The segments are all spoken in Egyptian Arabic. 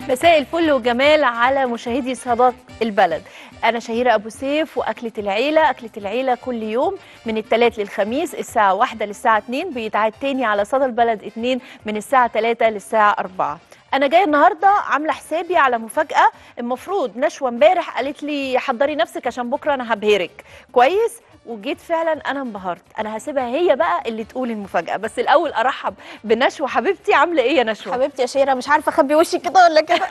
مساء الفل وجمال على مشاهدي صدى البلد انا شهيره ابو سيف واكله العيله اكله العيله كل يوم من الثلاث للخميس الساعه واحدة للساعه 2 بيتعاد تاني على صدى البلد 2 من الساعه 3 للساعه 4 انا جايه النهارده عامله حسابي على مفاجاه المفروض نشوى امبارح قالت لي حضري نفسك عشان بكره انا هبهرك كويس وجيت فعلا انا انبهرت انا هسيبها هي بقى اللي تقول المفاجاه بس الاول ارحب بنشوى حبيبتي عامله ايه يا نشوى حبيبتي يا شيرة مش عارفه اخبي وشي كده ولا كده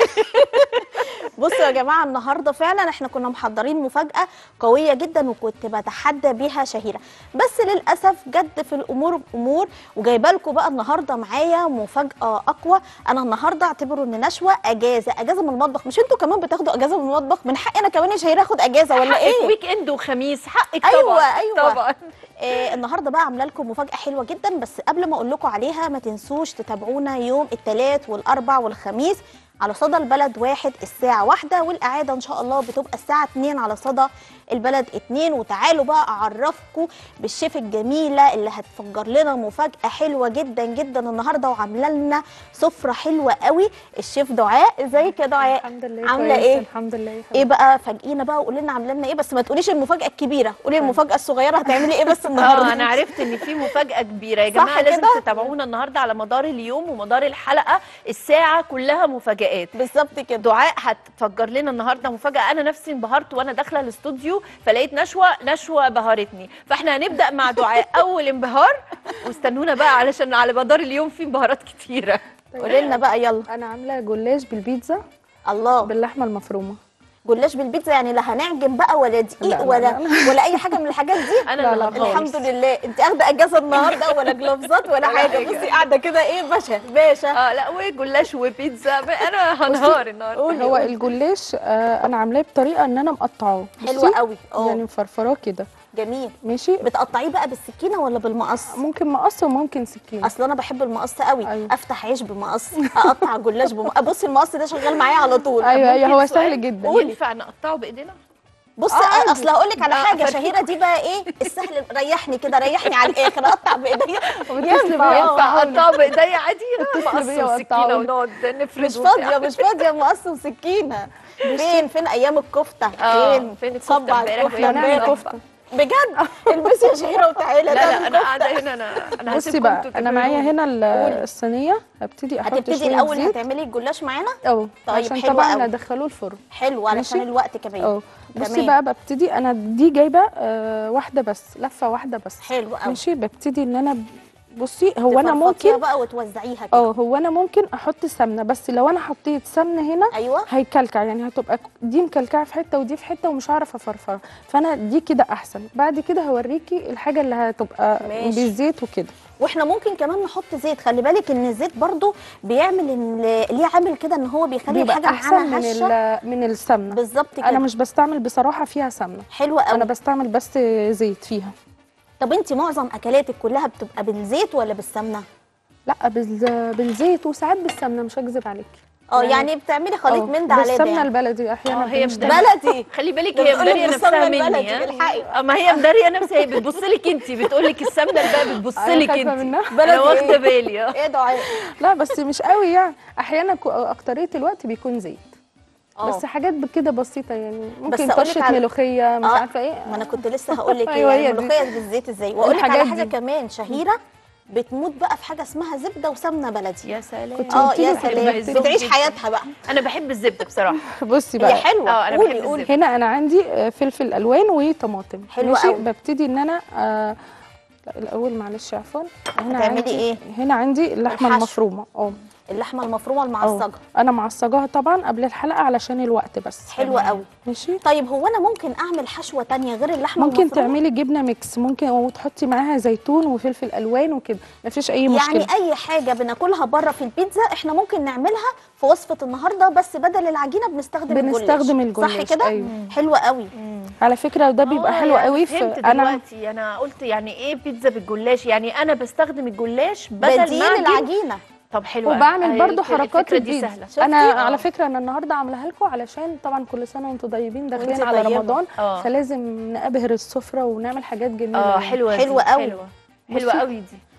بصوا يا جماعه النهارده فعلا احنا كنا محضرين مفاجاه قويه جدا وكنت بتحدى بيها شهيره بس للاسف جد في الامور امور وجايبه لكم بقى النهارده معايا مفاجاه اقوى انا النهارده اعتبره ان نشوه اجازه اجازه من المطبخ مش انتوا كمان بتاخدوا اجازه من المطبخ من حقي انا كمان يا شهيره اخد اجازه ولا حقك ايه ويك اند وخميس حقك أيوة، طبعا أيوة. طبعا آه النهارده بقى عامله لكم مفاجاه حلوه جدا بس قبل ما اقول لكم عليها ما تنسوش تتابعونا يوم الثلاث والاربع والخميس على صدى البلد واحد الساعة واحدة والإعادة إن شاء الله بتبقى الساعة 2 على صدى البلد 2 وتعالوا بقى أعرفكم بالشيف الجميلة اللي هتفجر لنا مفاجأة حلوة جدا جدا النهاردة وعاملة لنا سفرة حلوة قوي الشيف دعاء ازيك يا دعاء الحمد لله عاملة كويس، إيه؟ الحمد لله يا ايه حبيبتي. بقى فاجئينا بقى وقولي لنا عامله لنا ايه بس ما تقوليش المفاجاه الكبيره قولي المفاجاه الصغيره هتعملي ايه بس النهارده اه انا عرفت ان في مفاجاه كبيره يا صح جماعه لازم كده؟ تتابعونا النهارده على مدار اليوم ومدار الحلقه الساعه كلها مفاجات بالظبط كده دعاء هتفجر لنا النهارده مفاجاه انا نفسي انبهرت وانا داخله الاستوديو فلقيت نشوى نشوى بهرتني فاحنا هنبدا مع دعاء اول انبهار واستنونا بقى علشان على مدار اليوم في انبهارات كتيره قولي لنا بقى يلا انا عامله جلاش بالبيتزا الله باللحمه المفرومه جلاش بالبيتزا يعني لا هنعجن بقى ولا لا، دقيق لا، ولا لا. ولا اي حاجه من الحاجات دي انا لا، اللي لا، هبهر. الحمد لله انت اخده اجازه النهارده ولا جلوفزات ولا ولا حاجه حاجة. بصي قاعده كده ايه باشا باشا اه لا وجلاش وبيتزا انا هنهار النهارده قولي هو قولي. الجلاش آه انا عاملاه بطريقه ان انا مقطعاه حلوه بصي، قوي يعني اه مفرفراه كده جميل ماشي بتقطعيه بقى بالسكينه ولا بالمقص ممكن مقص وممكن سكينه اصل انا بحب المقص قوي أيوة. افتح عيش بمقص اقطع جلاش بمقص بصي المقص ده شغال معايا على طول ايوه ايوه ممكن هو سؤال؟ سهل جدا ينفع نقطعه بايدينا بص آه، عادي. اصل هقول لك على آه، حاجه فرفوك. شهيره دي بقى ايه السهل ريحني كده ريحني على الاخر اقطع بايديا وبتصل ينفع، بيا آه. ينفع اقطعه بايديا عادي اتصل مقص بيا وسكينه وأقطعه. ونقعد نفرد مش وبتاع. فاضيه مش فاضيه مقص وسكينه فين فين ايام الكفته اه فين فين الكفته صبع امبارح الكفته فين هنعمل امبارح الكفته كفته بجد البسي يا شهيره وتعالي لا نعمل لا انا كفتة. قاعده هنا انا انا بصي هسيبكم بقى انتوا انا معايا تعملوا. هنا ال- قولي. الصينيه هبتدي احط هتبتدي شويه الاول زيت هتعملي الجلاش معانا اه طيب، عشان حلو طبعا قوي. ندخلوه الفرن حلو علشان ماشي. الوقت كمان اه بصي تمام. بقى ببتدي انا دي جايبه آه واحده بس لفه واحده بس حلو قوي ماشي ببتدي ان انا بصي هو انا ممكن بقى وتوزعيها كده اه هو انا ممكن احط سمنه بس لو انا حطيت سمنه هنا ايوه هيكلكع يعني هتبقى ك- دي مكلكعه في حته ودي في حته ومش هعرف افرفرها فانا دي كده احسن بعد كده هوريكي الحاجه اللي هتبقى ماشي. بالزيت وكده واحنا ممكن كمان نحط زيت خلي بالك ان الزيت برضو بيعمل ان ليه عامل كده ان هو بيخلي بيبقى الحاجه احسن معانا من هشه ال- من السمنه بالظبط كده انا مش بستعمل بصراحه فيها سمنه حلوه قوي انا بستعمل بس زيت فيها طب انت معظم اكلاتك كلها بتبقى بالزيت ولا بالسمنه لا بال- بالزيت وساعات بالسمنه مش هكذب عليكي اه يعني بتعملي خليط اه، من ده على ده بالسمنه يعني. البلدي احيانا اه، هي بنشتغل. بتعمل- بلدي خلي بالك ده هي بتقولك مداريه بالسمنة نفسها مني البلدي، ها الحقي. اما هي مداريه نفسها هي بتبص لك انت بتقول لك السمنه الباقي بتبص أنا لك خايفة انت منها. انا بلدي واخده ايه؟ بالي اه ايه دعاء لا بس مش قوي يعني احيانا كو- اكتريه الوقت بيكون زيت اه. بس حاجات كده بسيطه يعني ممكن أقولك طشه على- ملوخيه مش اه، عارفه ايه ما انا كنت لسه هقول لك أيوة ايه هي يعني دي. الملوخيه بالزيت ازاي واقول لك على الحاجات حاجه دي. كمان شهيره بتموت بقى في حاجه اسمها زبده وسمنه بلدي يا سلام كنت اه قلت يا لك سلام الزبدة بتعيش جدا. حياتها بقى انا بحب الزبده بصراحه بصي هي بقى حلوه اه، أنا قولي بحب قولي الزبدة. هنا انا عندي آه، فلفل الوان وطماطم حلو ماشي قوي. ببتدي ان انا آه لا الاول معلش عفوا هنا هتعملي عندي ايه؟ هنا عندي اللحمه الحشو. المفرومه اه اللحمه المفرومه اه. المعصجه انا معصجاها طبعا قبل الحلقه علشان الوقت بس حلوه قوي ماشي طيب هو انا ممكن اعمل حشوه تانية غير اللحمه ممكن المفرومه تعملي جبنه ميكس ممكن وتحطي معاها زيتون وفلفل الوان وكده مفيش اي مشكله يعني اي حاجه بناكلها بره في البيتزا احنا ممكن نعملها في وصفه النهارده بس بدل العجينه بنستخدم بنستخدم الجلاش صح الجلاش، كده أيوة. حلوه قوي على فكره ده بيبقى آه، حلو يعني قوي فهمت في انا دلوقتي انا قلت يعني ايه بيتزا بالجلاش يعني انا بستخدم الجلاش بدل بديل ما أجيب- العجينه طب حلو قوي. وبعمل أهي برضو الف- حركات الفكره دي البيتزا سهله انا شفتي؟ على آه. فكره انا النهارده عاملاها لكم علشان طبعا كل سنه وانتم طيبين داخلين وانتي على طيبة. رمضان اه فلازم نبهر السفره ونعمل حاجات جميله اه يعني. حلوه حلوة دي، قوي. حلوه حلوه بصي. قوي دي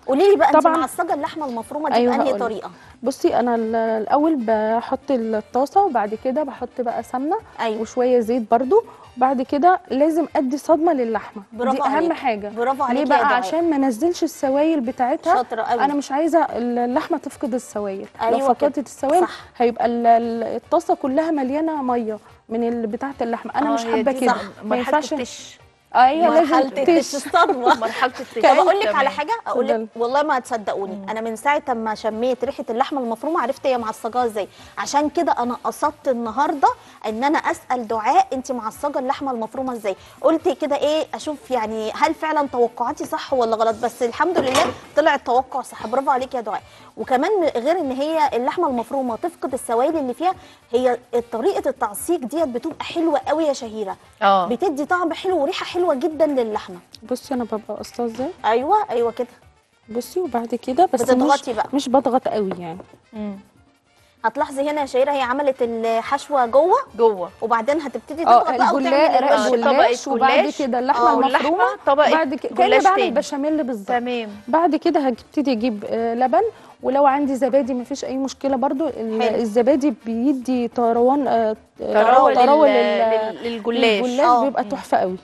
قولي لي بقى انت طبعاً. معصجه اللحمه المفرومه دي أيوة بانهي هقولك. طريقه بصي انا ال- الاول بحط الطاسه وبعد كده بحط بقى سمنه ايوه وشويه زيت برضو وبعد كده لازم ادي صدمه للحمه برافو دي اهم عليكي. حاجه برافو ليه عليكي يا بقى دعاء عشان ما نزلش السوائل بتاعتها شاطره قوي انا مش عايزه اللحمه تفقد السوائل أيوة لو كده. فقدت السوائل صح. هيبقى ال- ال- الطاسه كلها مليانه ميه من ال- بتاعه اللحمه انا آه، مش هي حابه دي كده صح. ما مرحله ينفعش التش ايوه مرحله لازم التش تش الصدمه مرحله التش طب اقول لك على تمام. حاجه اقول لك اتفضلي. والله ما هتصدقوني انا من ساعه ما شميت ريحه اللحمه المفرومه عرفت هي معصجاها ازاي عشان كده انا قصدت النهارده ان انا اسال دعاء انت معصجه اللحمه المفرومه ازاي قلت كده ايه اشوف يعني هل فعلا توقعاتي صح ولا غلط بس الحمد لله طلع التوقع صح برافو عليك يا دعاء وكمان غير ان هي اللحمه المفرومه تفقد السوائل اللي فيها هي طريقه التعصيج ديت بتبقى حلوه قوي يا شهيره اه بتدي طعم حلو وريحه حلوه جدا للحمه بصي انا ببقى قصه ازاي ايوه ايوه كده بصي وبعد كده بس بتضغطي مش بقى. مش بضغط قوي يعني مم. هتلاحظي هنا يا شهيره هي عملت الحشوه جوه جوه وبين هتبتدي اه تضغط بقى الجلاش وتعمل رق آه، الوش. جلاش طبقة وبعد جلاش. كده اللحمه آه، واللحمة المفرومه طبقة بعد كده كاني جلاش بعمل تاني. بشاميل بالظبط تمام بعد كده هبتدي اجيب آه، لبن ولو عندي زبادي مفيش اي مشكله برضو ال- حلو. الزبادي بيدي طروان آه، تراول طراوه لل- لل- لل- للجلاش للجلاش آه. بيبقى تحفه قوي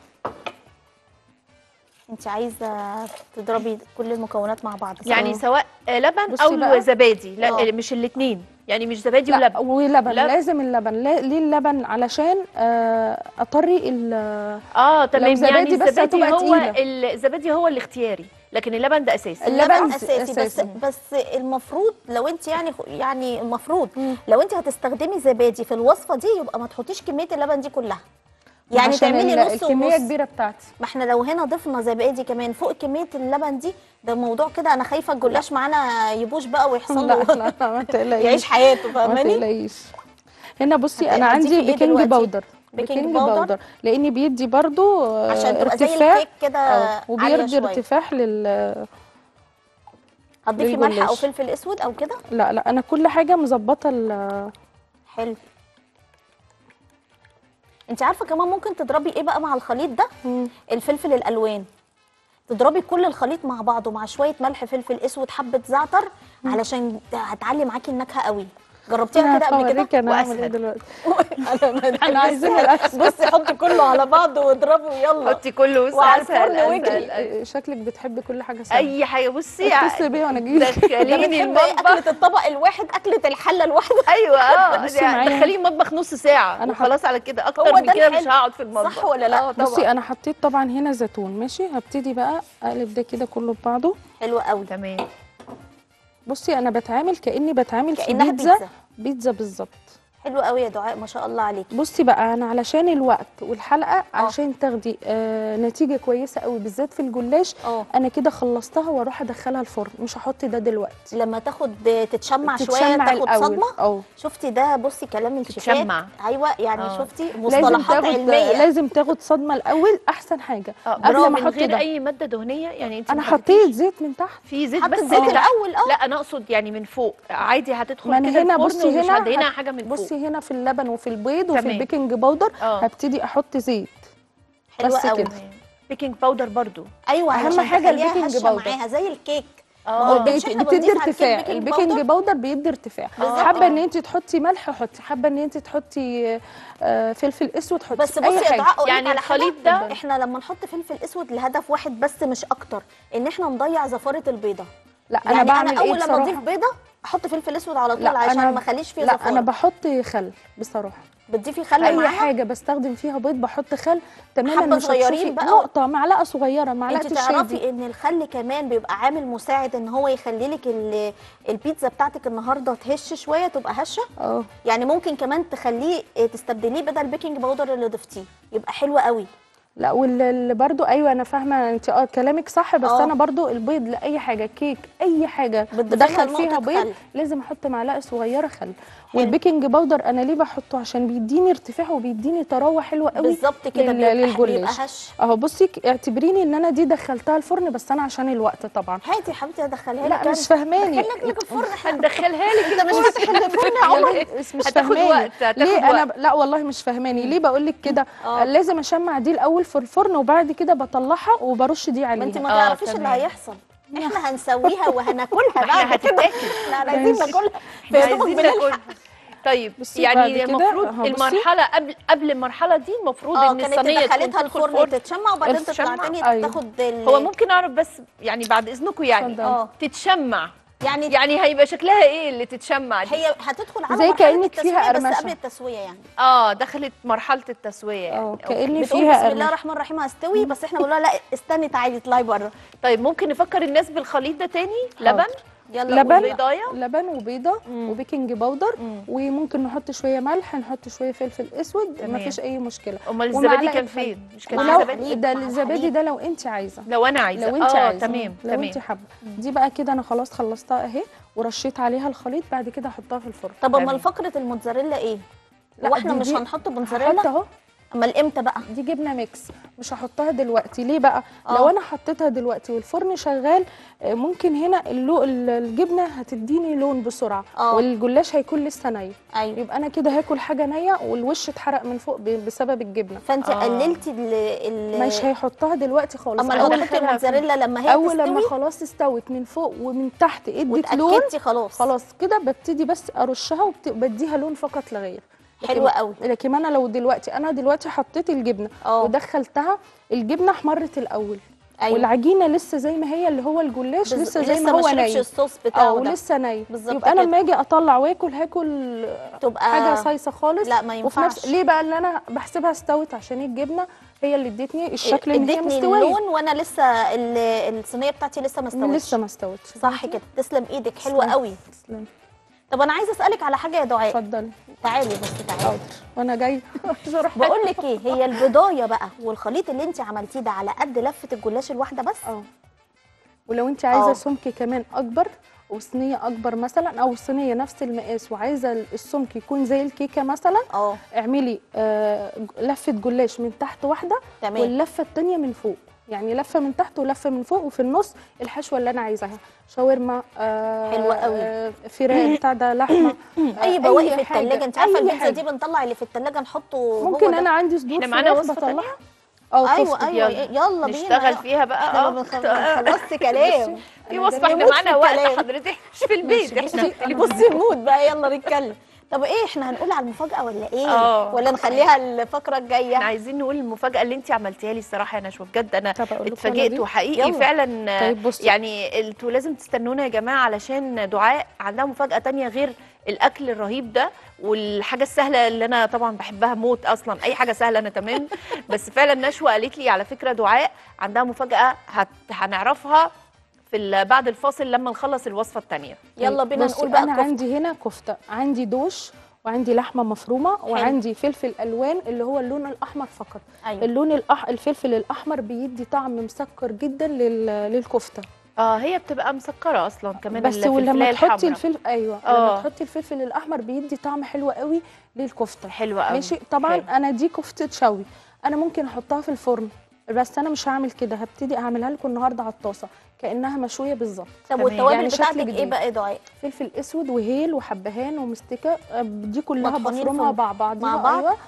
انت عايزه تضربي كل المكونات مع بعض صح؟ يعني سواء لبن بصي او بقى. زبادي لا آه. مش الاثنين يعني مش زبادي لا ولبن ولبن لبن. لازم اللبن لا- ليه اللبن علشان آه، اطري ال- اه تمام زبادي يعني بس الزبادي هتبقى هو تقيلة. الزبادي هو الاختياري لكن اللبن ده اساسي اللبن اللبن س- اساسي, أساسي. بس بس المفروض لو انت يعني يعني المفروض مم. لو انت هتستخدمي زبادي في الوصفه دي يبقى ما تحطيش كميه اللبن دي كلها يعني عشان تعملي ال- نص الكميه ونص كبيره بتاعتي ما احنا لو هنا ضفنا زبادي كمان فوق كميه اللبن دي ده موضوع كده انا خايفه الجلاش معانا يبوش بقى ويحصل لا له لا ما تقلقيش يعيش حياته ما فاهماني تقلقيش هنا بصي هت- انا هتضيفي عندي إيه بيكنج دلوقتي؟ باودر بيكنج باودر؟ لان بيدي برضو آه، عشان تبقى زي ارتفاع الكيك كده آه، عاليه وبيدي شويه ارتفاع لل هتضيفي ملح او للجلاش. فلفل اسود او كده لا لا انا كل حاجه مظبطه ال- حلو انت عارفه كمان ممكن تضربي ايه بقى مع الخليط ده مم. الفلفل الالوان تضربي كل الخليط مع بعضه مع شويه ملح فلفل اسود حبه زعتر علشان هتعلي معاكي النكهه قوي جربتيها انا كده قبل كده هوريك انا هعمل ايه وأسهل. دلوقتي احنا عايزين الأسهل. بصي حطي كله على بعض واضربي ويلا حطي كله بصي وعلى أسهل، الفرن أسهل، واجري. أسهل. شكلك بتحبي كل حاجه سهله اي حاجه بصي اتصلي بيا وانا اجيب ده دخليني بتحب ايه المطبخ اكله الطبق الواحد اكله الحله الواحده ايوه اه بصي معايا. دخليه المطبخ نص ساعه أنا وخلاص على كده هو اكتر من ده كده مش الحلو. هقعد في المطبخ صح ولا لا؟ آه، طبعا بصي انا حطيت طبعا هنا زيتون ماشي هبتدي بقى اقلب ده كده كله ببعضه حلوه قوي تمام بصي انا بتعامل كاني بتعامل في كانها بيتزا بيتزا بيتزا بالظبط حلوه قوي يا دعاء ما شاء الله عليكي بصي بقى انا علشان الوقت والحلقه علشان تاخدي آه نتيجه كويسه قوي بالذات في الجلاش اه انا كده خلصتها واروح ادخلها الفرن مش هحط ده دلوقتي لما تاخد تتشمع شويه تتشمع تاخد الأول. صدمه اه شفتي ده بصي كلام الشيفات تتشمع. ايوه يعني آه. شفتي لازم مصطلحات تاخد علميه لازم تاخد صدمه الاول احسن حاجه اه قبل برافو ما من احط غير ده اي ماده دهنيه يعني انت انا ما حطيت زيت من تحت في زيت حط بس الزيت لا الاول اه لا انا اقصد يعني من فوق عادي هتدخل ما انا كده هنا الفرن بصي ومش هنا هدهنها هت- حاجه من فوق بصي هنا في اللبن وفي البيض وفي تمام. البيكنج باودر اه هبتدي احط زيت حلوه بس قوي كده. تمام. بيكنج باودر برضو ايوه أهم علشان حاجة تخليها البيكنج هشة باودر. معاها زي الكيك هو اه بي- بيت- إحنا بتدي بنضيف على ارتفاع الكيك بيكنج البيكنج باودر. باودر بيدي ارتفاع بالظبط. حابه اه. ان انت تحطي ملح حطي حابه ان انت تحطي آه، فلفل اسود حطي بس اي بصي يا حاجه دعاء اقول لك يعني على حاجة. الخليط ده احنا لما نحط فلفل اسود لهدف واحد بس مش اكتر ان احنا نضيع زفاره البيضه لا انا يعني بعمل انا ايه اول لما اضيف بصراحه بيضه احط فلفل اسود على طول لا عشان انا ما اخليش فيه لا زفاره انا بحط خل بصراحه بتضيفي خل اي معاها حاجه بستخدم فيها بيض بحط خل تماما حبة مش صغيرين هتشوفي بقى؟ نقطه معلقه صغيره معلقه انت الشاي دي تعرفي ان الخل كمان بيبقى عامل مساعد ان هو يخلي لك ال- البيتزا بتاعتك النهارده تهش شويه تبقى هشه اه يعني ممكن كمان تخليه اه، تستبدليه بدل البيكنج باودر اللي ضفتيه يبقى حلو قوي لا واللي برضو ايوه انا فاهمه انت اه كلامك صح بس اه. انا برضو البيض لاي حاجه كيك اي حاجه بتضيفي لها بدخل فيها نقطة بيض خل. لازم احط معلقه صغيره خل والبيكنج باودر انا ليه بحطه عشان بيديني ارتفاع وبيديني طراوه حلوه قوي بالظبط كده لل- بيبقى, للجلاش. بيبقى هش اهو بصي ك- اعتبريني ان انا دي دخلتها الفرن بس انا عشان الوقت طبعا هاتي يا حبيبتي ادخلها لك لا أنا. مش فاهماني دخلك لك الفرن هندخلها لك انت مش فاتح الفرن يا عمر بس مش هتاخد فاهماني وقت، هتاخد ليه انا وقت. ب... لا والله مش فاهماني ليه بقول لك كده اه. لازم اشمع دي الاول في الفرن وبعد كده بطلعها وبرش دي ما عليها انت ما اه، تعرفيش اللي تمام. هيحصل احنا هنسويها وهناكلها ما احنا بعد كده هتتاكل احنا عايزين ماشي. ناكلها احنا فيا دوبك عايزين بنلحق. ناكلها طيب بصي بعد يعني كده المفروض أهو بصي. المرحله قبل قبل المرحله دي المفروض اه ان كانت الصينيه تكون دخلتها تدخل الفرن فرن تتشمع وبعدين تطلع تتشمع؟ تاني أيوة. تاخد ال- هو ممكن اعرف بس يعني بعد اذنكم يعني اتفضل. اه تتشمع يعني يعني هيبقى شكلها ايه اللي تتشمع دي هي هتدخل على زي مرحلة كأنك التسوية فيها بس قرمشة. قبل التسويه يعني اه دخلت مرحله التسويه يعني اه أوكي. كأن بتقول فيها بسم الله قرمشة. الرحمن الرحيم هستوي بس احنا بنقول لها لا استني تعالي اطلعي بره طيب ممكن نفكر الناس بالخليط ده تاني لبن يلا لبن. قولي. بيضايه لبن وبيضه مم. وبيكنج باودر مم. وممكن نحط شويه ملح نحط شويه فلفل اسود تمام. مفيش اي مشكله امال ومعلقة الزبادي كان خل. فين مش كان مع ولو زبادي الحليب. ده مع الزبادي الحليب. ده لو انت عايزه لو انا عايزه لو انت اه عايزه تمام لو تمام انت حابه دي بقى كده انا خلاص خلصتها اهي ورشيت عليها الخليط بعد كده احطها في الفرن طب تمام. امال فقره الموتزاريلا ايه؟ لا، هو احنا دي- مش دي هنحط هحط موتزاريلا اهو امال امتى بقى؟ دي جبنه ميكس مش هحطها دلوقتي ليه بقى آه. لو انا حطيتها دلوقتي والفرن شغال آه، ممكن هنا اللو ال- الجبنه هتديني لون بسرعه آه. والجلاش هيكون لسه ني ايوه يبقى انا كده هاكل حاجه نيه والوش اتحرق من فوق ب- بسبب الجبنه فانت آه. قللتي ال ال مش هيحطها دلوقتي خالص امال أول- هو هدخلها تحطي في- الموتزاريلا لما هي اول لما تستوي خلاص استوت من فوق ومن تحت ادت لون واتاكدتي خلاص خلاص كده ببتدي بس ارشها وبديها لون فقط لا غير لكن- حلوه قوي لكن انا لو دلوقتي انا دلوقتي حطيت الجبنه اه ودخلتها الجبنه احمرت الاول ايوه والعجينه لسه زي ما هي اللي هو الجلاش بز- لسه زي ما ما هو شربش ناي الصوص اه بتاعه ده ولسه ناي بالظبط يبقى انا كده. لما اجي اطلع واكل هاكل تبقى حاجه صيصه خالص لا ما وفي ينفعش نفس ليه بقى اللي انا بحسبها استوت عشان الجبنه هي اللي ادتني الشكل ان هي ادتني مستويه اللون وانا لسه ال- الصينيه بتاعتي لسه ما استوتش لسه ما استوتش صح كده تسلم ايدك حلوه تسلم. قوي تسلم طب انا عايزه اسالك على حاجه يا دعاء اتفضلي تعالي بس تعالي حاضر وانا جاي بقول لك ايه هي البضايه بقى والخليط اللي انت عملتيه ده على قد لفه الجلاش الواحده بس اه ولو انت عايزه اه. سمك كمان اكبر وصينيه اكبر مثلا او صينيه نفس المقاس وعايزه السمك يكون زي الكيكه مثلا اه اعملي آه لفه جلاش من تحت واحده تمام واللفه التانيه من فوق يعني لفه من تحت ولفه من فوق وفي النص الحشوه اللي انا عايزاها شاورما آه حلوة قوي. آه فراخ بتاع ده لحمه آه اي بواقي في حاجة، الثلاجه انت عارفه أي البيتزا حاجة. دي بنطلع اللي في الثلاجه نحطه هو ممكن ده. انا عندي صدور احنا معانا فراخ وصفة تانية؟ بطلعها اه ايوه كفتة. ايوه يلا. يلا بينا نشتغل فيها بقى احنا اه ما بنخ- ما بنخلصش كلام في أنا وصفه احنا بنموت معانا في وقت الكلام. حضرتك مش في البيت ماشي، احنا بصي، في أنا التليفون بصي نموت بقى يلا نتكلم طب ايه احنا هنقول على المفاجاه ولا ايه اه. ولا نخليها الفقره الجايه احنا عايزين نقول المفاجاه اللي انت عملتيها لي الصراحه يا نشوى بجد انا طب أقول لكم اتفاجئت أنا دي؟ وحقيقي يلا. فعلا طيب بصي. يعني انتوا لازم تستنونا يا جماعه علشان دعاء عندها مفاجاه تانية غير الاكل الرهيب ده والحاجه السهله اللي انا طبعا بحبها موت اصلا اي حاجه سهله انا تمام بس فعلا نشوى قالت لي على فكره دعاء عندها مفاجاه هت... هنعرفها في ال- بعد الفاصل لما نخلص الوصفه الثانيه يلا بينا بصي، نقول بقى انا الكفته عندي هنا كفته عندي دوش وعندي لحمه مفرومه وعندي فلفل الوان اللي هو اللون الاحمر فقط ايوه اللون الأح... الفلفل الاحمر بيدي طعم مسكر جدا لل... للكفته اه هي بتبقى مسكره اصلا كمان بس الفلفلاية ولما تحطي الحمراء. الفلفل ايوه آه. لما تحطي الفلفل الاحمر بيدي طعم حلو قوي للكفته حلوه قوي ماشي طبعا حلو. انا دي كفته شوي انا ممكن احطها في الفرن بس انا مش هعمل كده هبتدي اعملها لكم النهارده على الطاسه كانها مشويه بالظبط طب تمام. والتوابل يعني شكل بتاعتك ايه جديد. بقى يا دعاء فلفل اسود وهيل وحبهان ومستكه آه، دي كلها مطحونين بفرمها في- مع بعضها مع بعض؟ ايوه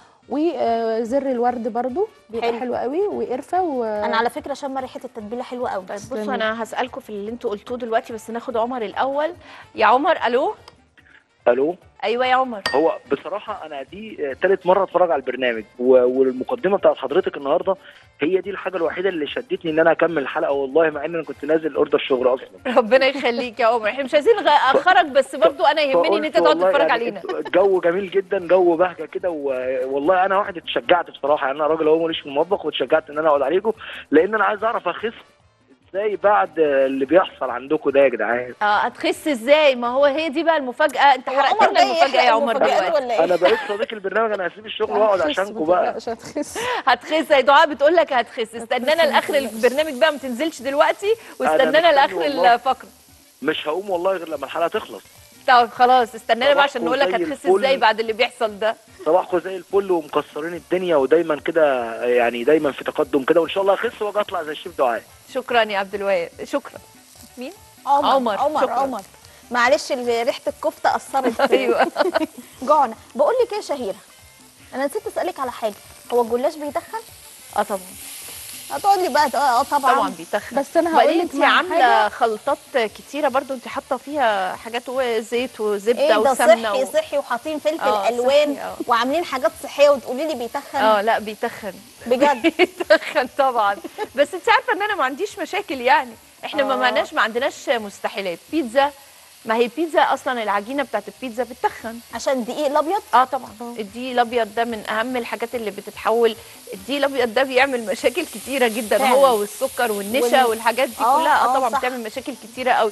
وزر الورد برضو بيبقى حلو. حلو, قوي وقرفه و... انا على فكره شامه ريحه التتبيله حلوه قوي طيب تسلمي. بصوا انا هسالكم في اللي انتوا قلتوه دلوقتي بس ناخد عمر الاول يا عمر الو الو ايوه يا عمر هو بصراحه انا دي آه، تالت مره اتفرج على البرنامج و- والمقدمه بتاعت حضرتك النهارده هي دي الحاجه الوحيده اللي شدتني ان انا اكمل الحلقه والله مع ان انا كنت نازل اوردر شغل اصلا ربنا يخليك يا عمر احنا مش عايزين نغ- اخرك بس برضو انا يهمني ان انت فقلت تقعد والله تتفرج يعني علينا الجو جميل جدا جو بهجه كده و- والله انا واحد اتشجعت بصراحه يعني انا راجل هو ماليش في المطبخ واتشجعت ان انا اقعد عليكم لان انا عايز اعرف اخس ازاي بعد اللي بيحصل عندكم ده يا جدعان اه هتخس ازاي ما هو هي دي بقى المفاجاه انت هو حرقت عمر لنا جاي المفاجاه يا يحرق عمر المفاجآت دلوقتي ولا ايه انا بقيت صديق البرنامج انا هسيب الشغل واقعد هتخس، عشانكم ما بقى تقلقش، هتخس هتخس يا دعاء بتقول لك هتخس استنانا هتخس، لاخر ما تقلقش. البرنامج بقى ما تنزلش دلوقتي واستنانا مستني لاخر والله. الفقره مش هقوم والله غير لما الحلقه تخلص طب خلاص استنانا بقى عشان صباحكم نقول لك زي هتخس الفل. ازاي بعد اللي بيحصل ده صباحكم زي الفل ومكسرين الدنيا ودايما كده يعني دايما في تقدم كده وان شاء الله اخس واجي اطلع زي الشيف دعاء شكرا يا عبد الوهاب شكرا مين عمر عمر، عمر شكراً. عمر معلش ال- ريحه الكفته اثرت فيا. ايوه جوعنا بقول لك ايه يا شهيره انا نسيت اسالك على حاجه هو الجلاش بيدخن اه طبعا هتقول لي بقى اه طبعا, طبعا بيتخن بس انا هقول وبعدين لك انت مع عامله حاجه خلطات كتيره برضو انت حاطه فيها حاجات وزيت وزبده ايه ده وسمنه صحي و... صحي وحاطين فلفل آه، الوان صحي، آه. وعاملين حاجات صحيه وتقولي لي بيتخن اه لا بيتخن بجد بيتخن طبعا بس انت عارفه ان انا ما عنديش مشاكل يعني احنا ما آه. معناش ما عندناش مستحيلات بيتزا ما هي البيتزا اصلا العجينه بتاعت البيتزا بتتخن عشان الدقيق الابيض اه طبعا آه. الدقيق الابيض ده من اهم الحاجات اللي بتتحول الدقيق الابيض ده بيعمل مشاكل كتيره جدا فعلا. هو والسكر والنشا وال- والحاجات دي آه، كلها اه آه، طبعا صح. بتعمل مشاكل كتيره قوي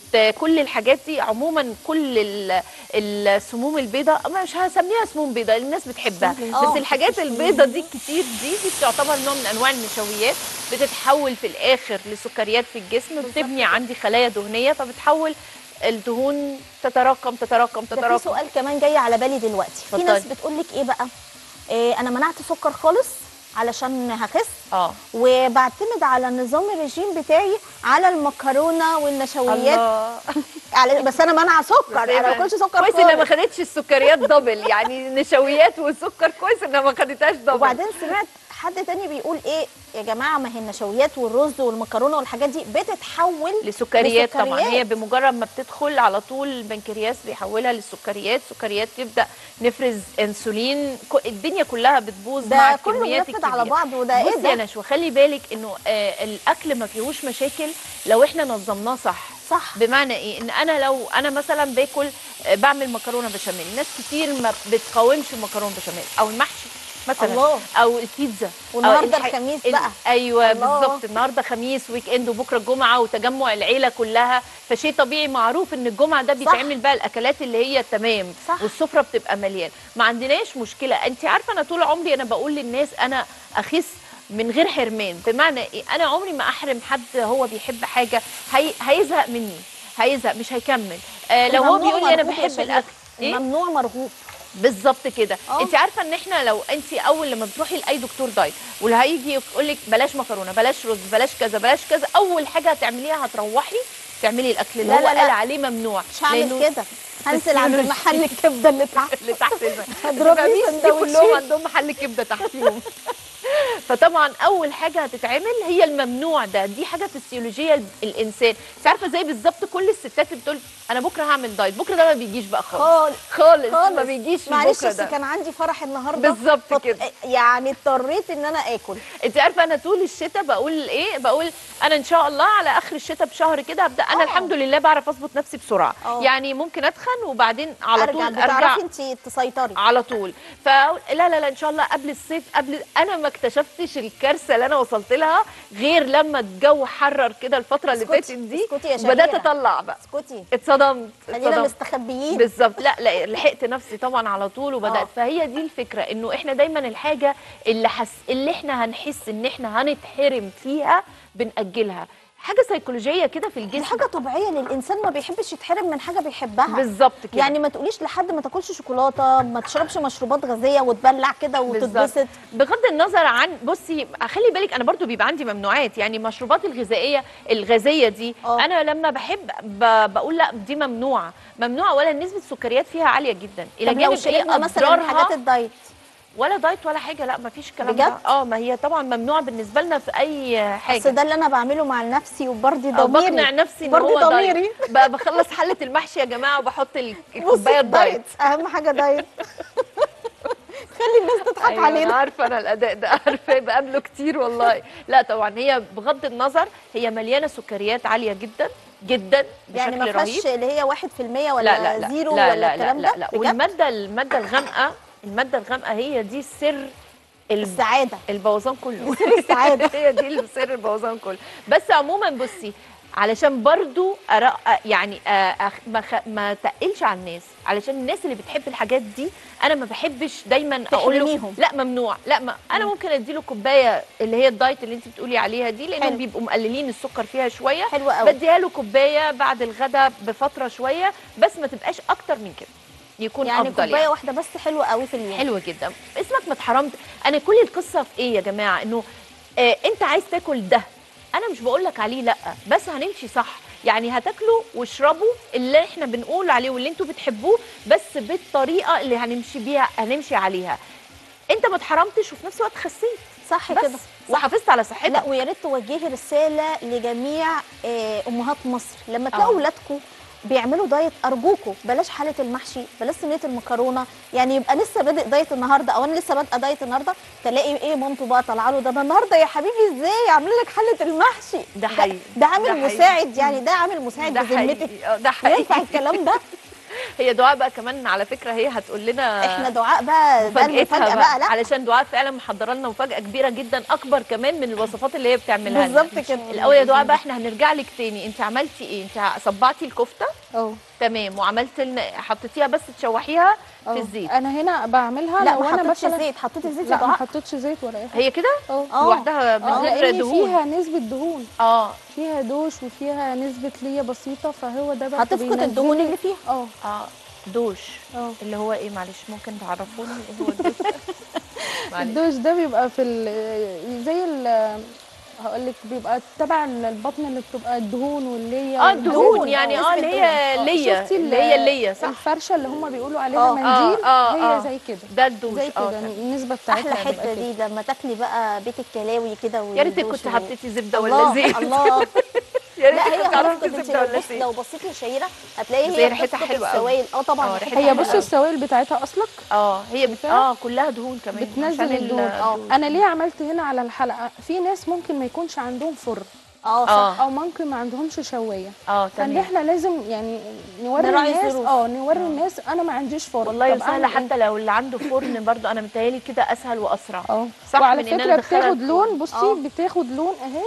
وكل الحاجات دي عموما كل ال- السموم البيضاء مش هسميها سموم بيضاء الناس بتحبها آه، بس الحاجات البيضاء دي كتير دي دي بتعتبر نوع من انواع النشويات بتتحول في الاخر لسكريات في الجسم بتبني عندي خلايا دهنيه فبتحول الدهون تتراكم تتراكم ده في تتراكم سؤال كمان جاي على بالي دلوقتي في اتفضلي. ناس بتقول لك ايه بقى إيه انا منعت سكر خالص علشان هخس اه وبعتمد على نظام الرجيم بتاعي على المكرونه والنشويات الله على بس انا منع سكر انا ما باكلش سكر كويس انها ما خالص خدتش السكريات دبل يعني نشويات وسكر كويس انها ما خدتهاش دبل وبعدين سمعت حد تاني بيقول ايه يا جماعه ما هي النشويات والرز والمكرونه والحاجات دي بتتحول لسكريات طبعا لسكريات. هي بمجرد ما بتدخل على طول البنكرياس بيحولها للسكريات سكريات تبدا نفرز انسولين كو- الدنيا كلها بتبوظ مع ده كله الكميات بينفذ على الكبيرة. بعض وده ايه بصي يا ده نشوى خلي بالك انه آه الاكل ما فيهوش مشاكل لو احنا نظمناه صح صح بمعنى ايه ان انا لو انا مثلا باكل آه، بعمل مكرونه بشاميل ناس كتير ما بتقاومش المكرونه بشاميل او المحشي مثلا الله. او البيتزا أو والنهارده الح- الخميس ال- بقى ايوه الله. بالظبط النهارده خميس ويك اند وبكره الجمعه وتجمع العيله كلها فشيء طبيعي معروف ان الجمعه ده بيتعمل بقى الاكلات اللي هي تمام صح. والسفره بتبقى مليانه ما عندناش مشكله انت عارفه انا طول عمري انا بقول للناس انا اخس من غير حرمان بمعنى ايه انا عمري ما احرم حد هو بيحب حاجه هي... هيزهق مني هيزهق مش هيكمل آه لو هو الممنوع بيقول لي انا مرغوب يا بحب شيخ. الاكل ايه ممنوع مرغوب بالظبط كده آه. انت عارفه ان احنا لو انت اول لما بتروحي لاي دكتور دايت واللي هيجي يقول لك بلاش مكرونه بلاش رز بلاش كذا بلاش كذا اول حاجه هتعمليها هتروحي تعملي الاكل اللي لا، هو لا، لا. قال عليه ممنوع مش هعمل لأنه كده هنزل عند السيولوجي. محل الكبده اللي تحت اللي تحت الم- هضرب لي الخميس دي كلهم سندوتشين. عندهم محل كبده تحتيهم فطبعا اول حاجه هتتعمل هي الممنوع ده دي حاجه فسيولوجيه ال- الانسان انت عارفه زي بالظبط كل الستات اللي بتقول انا بكره هعمل دايت بكره ده ما بيجيش بقى خالص خالص خالص, خالص ما بيجيش معلش بكره بس ده كان عندي فرح النهارده بالظبط فط- كده. يعني اضطريت ان انا اكل انت عارفه انا طول الشتاء بقول ايه بقول انا ان شاء الله على اخر الشتاء بشهر كده ابدا انا اه. الحمد لله بعرف اظبط نفسي بسرعه اه. يعني ممكن اتخن وبعدين على ارجع طول ارجع بتعرفي انت تسيطري على طول فلا لا لا ان شاء الله قبل الصيف قبل انا ما اكتشفتش الكارثه اللي انا وصلت لها غير لما الجو حرر كده الفتره اللي اسكتي، فاتت دي اسكتي يا وبدات شهيرة. اطلع بقى اسكتي اتصدمت خلينا اتصدمت مستخبيين بالظبط لا لا لحقت نفسي طبعا على طول وبدات اه. فهي دي الفكره انه احنا دايما الحاجه اللي حس اللي احنا هنحس ان احنا هنتحرم فيها بنأجلها حاجه سيكولوجيه كده في دي الجسم حاجه طبيعيه للانسان ما بيحبش يتحرم من حاجه بيحبها بالظبط كده يعني ما تقوليش لحد ما تاكلش شوكولاته ما تشربش مشروبات غازيه وتبلع كده بالظبط. وتتبسط بغض النظر عن بصي خلي بالك انا برضو بيبقى عندي ممنوعات يعني المشروبات الغذائيه الغازيه دي اه. انا لما بحب ب... بقول لا دي ممنوعه ممنوعه ولا نسبه السكريات فيها عاليه جدا الى طب لو جانب ايه شربنا مثلا من حاجات اضرارها الدايت ولا دايت ولا حاجه لا ما فيش الكلام بجد؟ ده اه ما هي طبعا ممنوع بالنسبه لنا في اي بس حاجه ده اللي انا بعمله مع نفسي وبرضي أو ضميري بقنع نفسي ان برضي هو دايت ضميري. ب- بخلص حله المحشي يا جماعه وبحط ال- بصي الكوبايه الدايت الدايت اهم حاجه دايت خلي الناس تضحك أيوة أنا علينا عارفه انا الاداء ده عارفه بقابله كتير والله لا طبعا هي بغض النظر هي مليانه سكريات عاليه جدا جدا يعني ما بشكل رهيب فيهاش اللي هي 1% ولا لا لا لا زيرو لا ولا لا الكلام لا ده لا بجد؟ والماده الماده الغامقه الماده الغامقه هي دي سر الب- السعاده البوظان كله سر السعادة. هي دي اللي سر البوظان كله بس عموما بصي علشان برضو أرا يعني آه، أخ- ما, خ... ما تقلش على الناس علشان الناس اللي بتحب الحاجات دي انا ما بحبش دايما اقول له تحرميهم. لا ممنوع لا ما انا ممكن اديله كوبايه اللي هي الدايت اللي انت بتقولي عليها دي لانهم حلو. بيبقوا مقللين السكر فيها شويه حلو قوي بديها له كوبايه بعد الغداء بفتره شويه بس ما تبقاش اكتر من كده يكون يعني افضل كوبايه يعني. واحده بس حلوه قوي في اليوم حلوه جدا اسمك ما اتحرمت انا كل القصه في ايه يا جماعه انه آه انت عايز تاكل ده انا مش بقول لك عليه لا بس هنمشي صح يعني هتاكلوا واشربوا اللي احنا بنقول عليه واللي انتوا بتحبوه بس بالطريقه اللي هنمشي بيها هنمشي عليها انت ما اتحرمتش وفي نفس الوقت خسيت صح بس كده وحافظت على صحتك لا ويا ريت توجهي رساله لجميع آه، امهات مصر لما تلاقوا آه. اولادكم بيعملوا دايت ارجوكم بلاش حاله المحشي بلاش صينيه المكرونه يعني يبقى لسه بادئ دايت النهارده او انا لسه بادئه دايت النهارده تلاقي ايه مامته بقى طالعه له ده انا النهارده يا حبيبي ازاي عامله لك حله المحشي ده حقيقي. ده عامل ده حقيقي. مساعد يعني ده عامل مساعد ده بذمتك حقيقي آه، ده حقيقي ينفع الكلام ده هي دعاء بقى كمان على فكره هي هتقول لنا احنا دعاء بقى ده مفاجأتها المفاجاه بقى, بقى لا علشان دعاء فعلا محضره لنا مفاجاه كبيره جدا اكبر كمان من الوصفات اللي هي بتعملها لنا. بالظبط كده الاول يا دعاء بقى احنا هنرجع لك تاني انت عملتي ايه انت صبعتي الكفته اه تمام وعملت لنا حطيتيها بس تشوحيها في اه. الزيت انا هنا بعملها لا لو ما انا حطيتش مثلا زيت حطيتي زيت يا لا ما دعاء حطيتش زيت ولا اي حاجه هي كده اه اه لوحدها اه من غير لان دهون فيها نسبه دهون اه فيها دوش وفيها نسبه ليا بسيطه فهو ده بقى هتفقد بينزل الدهون لي- اللي فيها اه اه دوش اه اللي هو ايه معلش ممكن تعرفوني ايه هو الدوش ده؟ معلش الدوش ده بيبقى في ال- زي ال هقول لك بيبقى تبع البطن اللي بتبقى الدهون واللية اه والحاجات الدهون دي. يعني اه نسبة اللي هي دهون. ليا شفتي اللي هي الليا صح الفرشه اللي هم بيقولوا عليها اه. منديل آه، هي آه. زي كده ده الدوش زي اه كده تمام. النسبه بتاعتها احلى هتبقى حته كده. دي لما تاكلي بقى بيت الكلاوي كده يا ريتك والدوش كنت و- حطيتي زبده ولا الله زيت الله يا لا ريتك هي كنت خلاص حطيتي كده انت زبده لو ولا بص زيت لو بصيتي لشهيره هتلاقي بس هي هي ريحتها بتفقد حلوة قوي. السوائل اه طبعا اه، ريحتها ريحتها هي حلوة بصي قوي. السوائل بتاعتها اصلك اه هي بت... شايفاها؟ اه كلها دهون كمان بتنزل عشان الدهون ال- اه انا ليه عملت هنا على الحلقه في ناس ممكن ما يكونش عندهم فرن اه صح اه او ممكن ما عندهمش شوايه اه فان تمام احنا لازم يعني نوري نراعي الناس الظروف. اه نوري الناس انا ما عنديش فرن والله طب سهله أعمل إيه؟ حتى لو اللي عنده فرن برضو انا متهيألي كده اسهل واسرع اه صح وعلى من إن أنا فكره أدخلها بتاخد الفرن. لون بصي اه. بتاخد لون اهي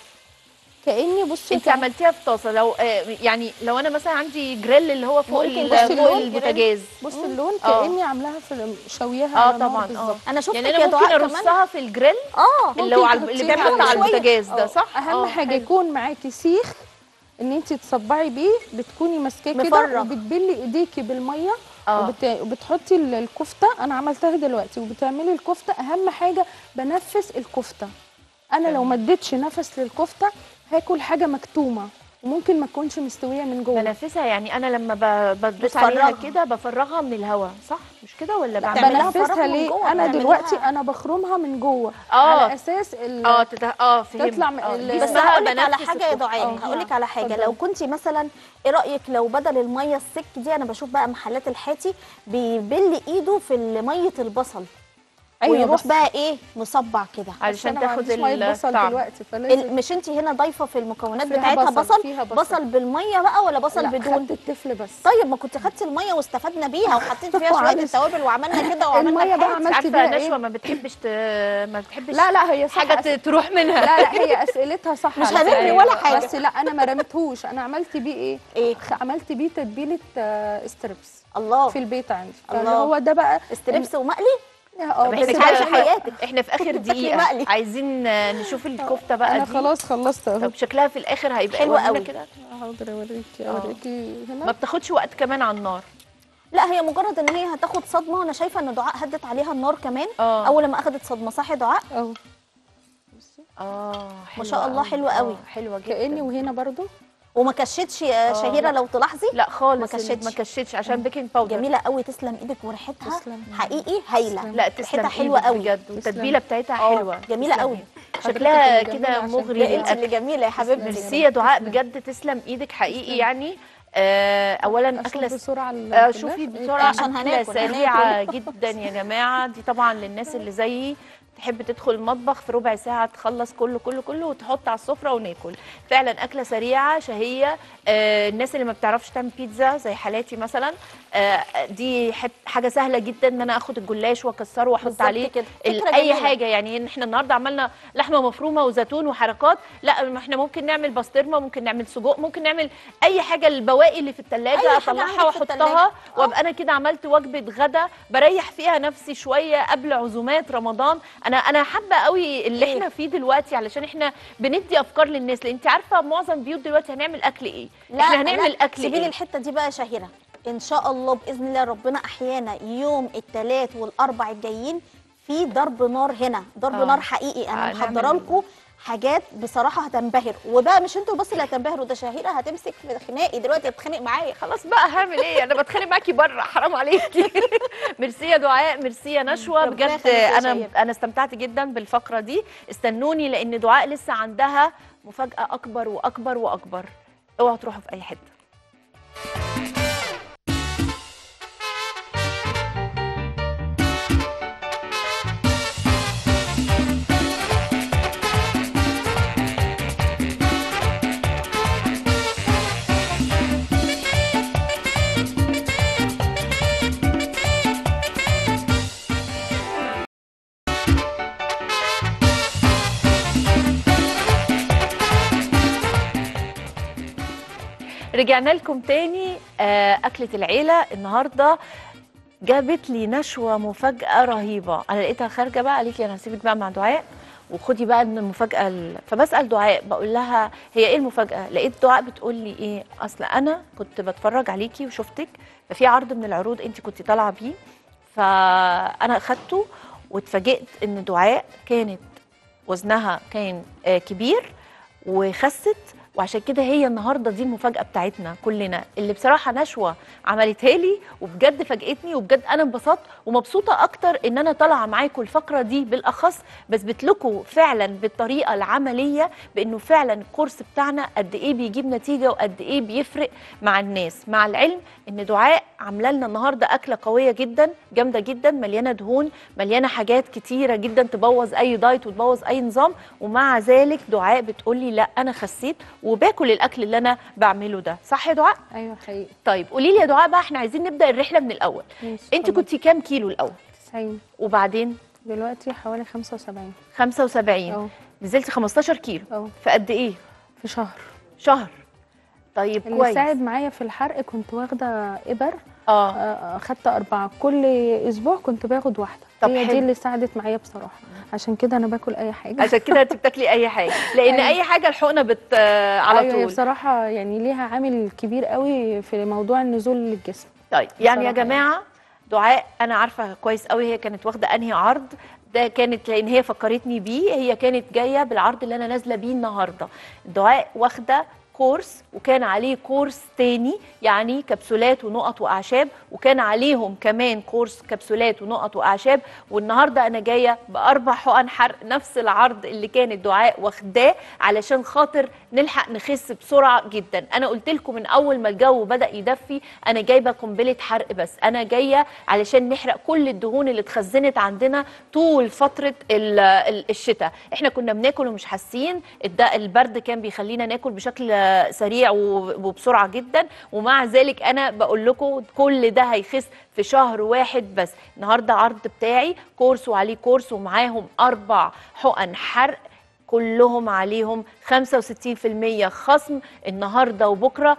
كاني بصي انت كان- عملتيها في طاسه لو آه يعني لو انا مثلا عندي جريل اللي هو فوق ممكن ال- بصي فوق اللون البوتاجاز بصي اللون اه. كاني عاملاها في شوياها اه على نار طبعا اه بالظبط. انا شفتك يعني يا انا ممكن دعاء كمان ارصها في الجريل اه اللي هو ممكن على- اللي تحطيها بيتحط على شوية. البوتاجاز ده اه. صح اهم اه، حاجه حلو. يكون معاكي سيخ ان انت تصبعي بيه بتكوني ماسكاه كده مفرغ. وبتبلي ايديكي بالميه اه وبت... وبتحطي ال- الكفته انا عملتها دلوقتي وبتعملي الكفته اهم حاجه بنفس الكفته انا لو تمام. ما اديتش نفس للكفته هاكل حاجه مكتومه وممكن ما تكونش مستويه من جوه بنفسها يعني انا لما ب- بدوس عليها بتفرغها. كده بفرغها من الهواء صح مش كده ولا بعمل تعملها ايه؟ فراغ بنفسها من ليه جوه، انا بتعملها- دلوقتي انا بخرمها من جوه اه على اساس ال... اه تت- اه فهمت تطلع من اه، ال- دي بس اسمها هقول لك على بنفس حاجه يا الكفته. دعاء اه. هقول لك على حاجه اتفضلي. لو كنت مثلا ايه رايك لو بدل الميه السك دي انا بشوف بقى محلات الحاتي بيبل ايده في ميه البصل ويروح بس بقى ايه مصبع كده بس علشان أنا ما تاخد عنديش مية بصل الطعم دلوقتي فلازم ال- مش انت هنا ضايفه في المكونات فيها بتاعتها بصل، بصل فيها بصل. بصل بالميه بقى ولا بصل لا، بدون خدت التفل بس طيب ما كنت خدتي الميه واستفدنا بيها وحطيت فيها شويه معلش. التوابل وعملنا كده وعملنا المية بقى الحاتي. عملت عارفه بيها نشوى ايه ما بتحبش ت... ما بتحبش لا لا هي صح حاجه أس- ت- تروح منها لا لا هي اسئلتها صح مش على هنرمي فكرة. ولا حاجة. بس لا انا ما رميتهوش انا عملت بيه ايه ايه خ- عملت بيه تتبيله آه، استربس الله في البيت عندي الله. فاللي هو ده بقى استريبس ومقلي اه طب بس احنا بس عايشة كده حياتك. احنا في اخر تاكلي دقيقه مقلي. عايزين آه، نشوف الكفته بقى انا دي خلاص خلصت اهو طب شكلها في الاخر هيبقى حلوة ورينا قوي. كده حاضر اوريكي اه. اوريكي ما هنا بتاخدش وقت كمان على النار لا هي مجرد ان هي هتاخد صدمه وانا شايفه ان دعاء هدت عليها النار كمان اه اول ما اخدت صدمه صح يا دعاء اهو اه ما شاء الله قوي. حلوة قوي. اه، حلوه جدا كاني وهنا برضو وما كشتش يا اه، شهيره لا. لو تلاحظي لا خالص ما كشتش. ما كشتش عشان بيكنج باودر جميله قوي تسلم ايدك وريحتها تسلم. حقيقي هايله تسلم. لا تسلم ريحتها حلوه إيدك قوي بجد والتتبيله بتاعتها اه، حلوه جميلة تسلم قوي. إيدك. شكلها حضرتك اللي كده جميلة عشان مغري لا انت للاكل اللي جميله يا حبيبتي ميرسي يا دعاء تسلم. بجد تسلم ايدك حقيقي يعني آه اولا اشوف اكله بسرعه ال- آه الفلاح. شوفي إيه بسرعه عشان اكله هناكل، سريعه جدا يا جماعه دي طبعا للناس اللي زيي تحب تدخل المطبخ في ربع ساعه تخلص كله كله كله وتحط على السفره وناكل فعلا اكله سريعه شهيه آه الناس اللي ما بتعرفش تعمل بيتزا زي حالاتي مثلا آه دي حت- حاجه سهله جدا ان انا اخد الجلاش واكسره واحط بالظبط عليه كده. ال- فكرة اي جميلة. حاجه يعني ان احنا النهارده عملنا لحمه مفرومه وزيتون وحركات لا ما احنا ممكن نعمل بسطرمه ممكن نعمل سجق ممكن نعمل اي حاجه البواقي اللي في أي الثلاجه حاجة اطلعها عندك في واحطها التلاجة. وابقى انا كده عملت وجبه غدا بريح فيها نفسي شويه قبل عزومات رمضان انا انا حابه قوي اللي إيه؟ احنا فيه دلوقتي علشان احنا بندي افكار للناس لان انت عارفه معظم البيوت دلوقتي هنعمل اكل ايه احنا هنعمل لا، اكل سيبي لي ايه الحته دي بقى يا شهيره ان شاء الله باذن الله ربنا احيانا يوم الثلاث والاربع الجايين في ضرب نار هنا ضرب آه. نار حقيقي انا آه، محضره نعمل- لكم حاجات بصراحه هتنبهر وبقى مش انتوا بس اللي هتنبهروا ده شهيره هتمسك في خناقي دلوقتي هتتخانق معايا خلاص بقى هعمل ايه انا بتخانق معاكي بره حرام عليكي ميرسي يا دعاء ميرسي يا نشوى ربنا بجد يخليك يا انا شهيرة. انا استمتعت جدا بالفقره دي استنوني لان دعاء لسه عندها مفاجاه اكبر واكبر واكبر اوعوا تروحوا في اي حته رجعنا لكم تاني آه، أكلة العيلة النهاردة جابت لي نشوة مفاجأة رهيبة أنا لقيتها خارجة بقى قالت لي أنا هسيبك بقى مع دعاء وخدي بقى من المفاجأة ال- فبسأل دعاء بقول لها هي إيه المفاجأة لقيت دعاء بتقول لي إيه أصل أنا كنت بتفرج عليكي وشفتك ففي عرض من العروض أنت كنت طالعة بيه فأنا أخدته واتفاجئت إن دعاء كانت وزنها كان آه، كبير وخست وعشان كده هي النهارده دي المفاجاه بتاعتنا كلنا اللي بصراحه نشوه عملتها لي وبجد فاجئتني وبجد انا انبسطت ومبسوطه اكتر ان انا طالعه معاكم الفقره دي بالاخص بثبت لكم فعلا بالطريقه العمليه بانه فعلا الكورس بتاعنا قد ايه بيجيب نتيجه وقد ايه بيفرق مع الناس مع العلم ان دعاء عامله لنا النهارده اكله قويه جدا جامده جدا مليانه دهون مليانه حاجات كتيره جدا تبوظ اي دايت وتبوظ اي نظام ومع ذلك دعاء بتقول لي لا انا خسيت وباكل الاكل اللي انا بعمله ده صح يا دعاء ايوه حقيقي طيب قولي لي يا دعاء بقى احنا عايزين نبدا الرحله من الاول ماشي، انت اتفضل. كنتي كام كيلو الاول 90 وبعدين دلوقتي حوالي 75 75 اه نزلتي 15 كيلو اه في قد ايه في شهر شهر طيب اللي كويس ساعد معايا في الحرق كنت واخده ابر اه آه، اخدت اربعه كل اسبوع كنت باخد واحده طب هي حلو. دي اللي ساعدت معايا بصراحه عشان كده انا باكل اي حاجه عشان كده انت بتاكلي اي حاجه لان أيوة. اي حاجه الحقنه بت آه، على أيوة، هي طول بصراحه يعني ليها عامل كبير قوي في موضوع النزول للجسم طيب يعني يا بصراحة جماعه دعاء انا عارفه كويس قوي هي كانت واخده انهي عرض ده كانت لان هي فكرتني بيه هي كانت جايه بالعرض اللي انا نازله بيه النهارده دعاء واخده كورس وكان عليه كورس تاني يعني كبسولات ونقط واعشاب وكان عليهم كمان كورس كبسولات ونقط واعشاب والنهارده انا جايه باربع حقن حرق نفس العرض اللي كانت دعاء واخداه علشان خاطر نلحق نخس بسرعه جدا انا قلت لكم من اول ما الجو بدا يدفي انا جايبه قنبله حرق بس انا جايه علشان نحرق كل الدهون اللي اتخزنت عندنا طول فتره ال- ال- الشتاء احنا كنا بناكل ومش حاسين الد- البرد كان بيخلينا ناكل بشكل آه، سريع و- وبسرعه جدا ومع ذلك انا بقول لكم كل ده هيخس في شهر واحد بس النهارده عرض بتاعي كورس وعليه كورس ومعاهم اربع حقن حرق كلهم عليهم 65% خصم النهارده وبكره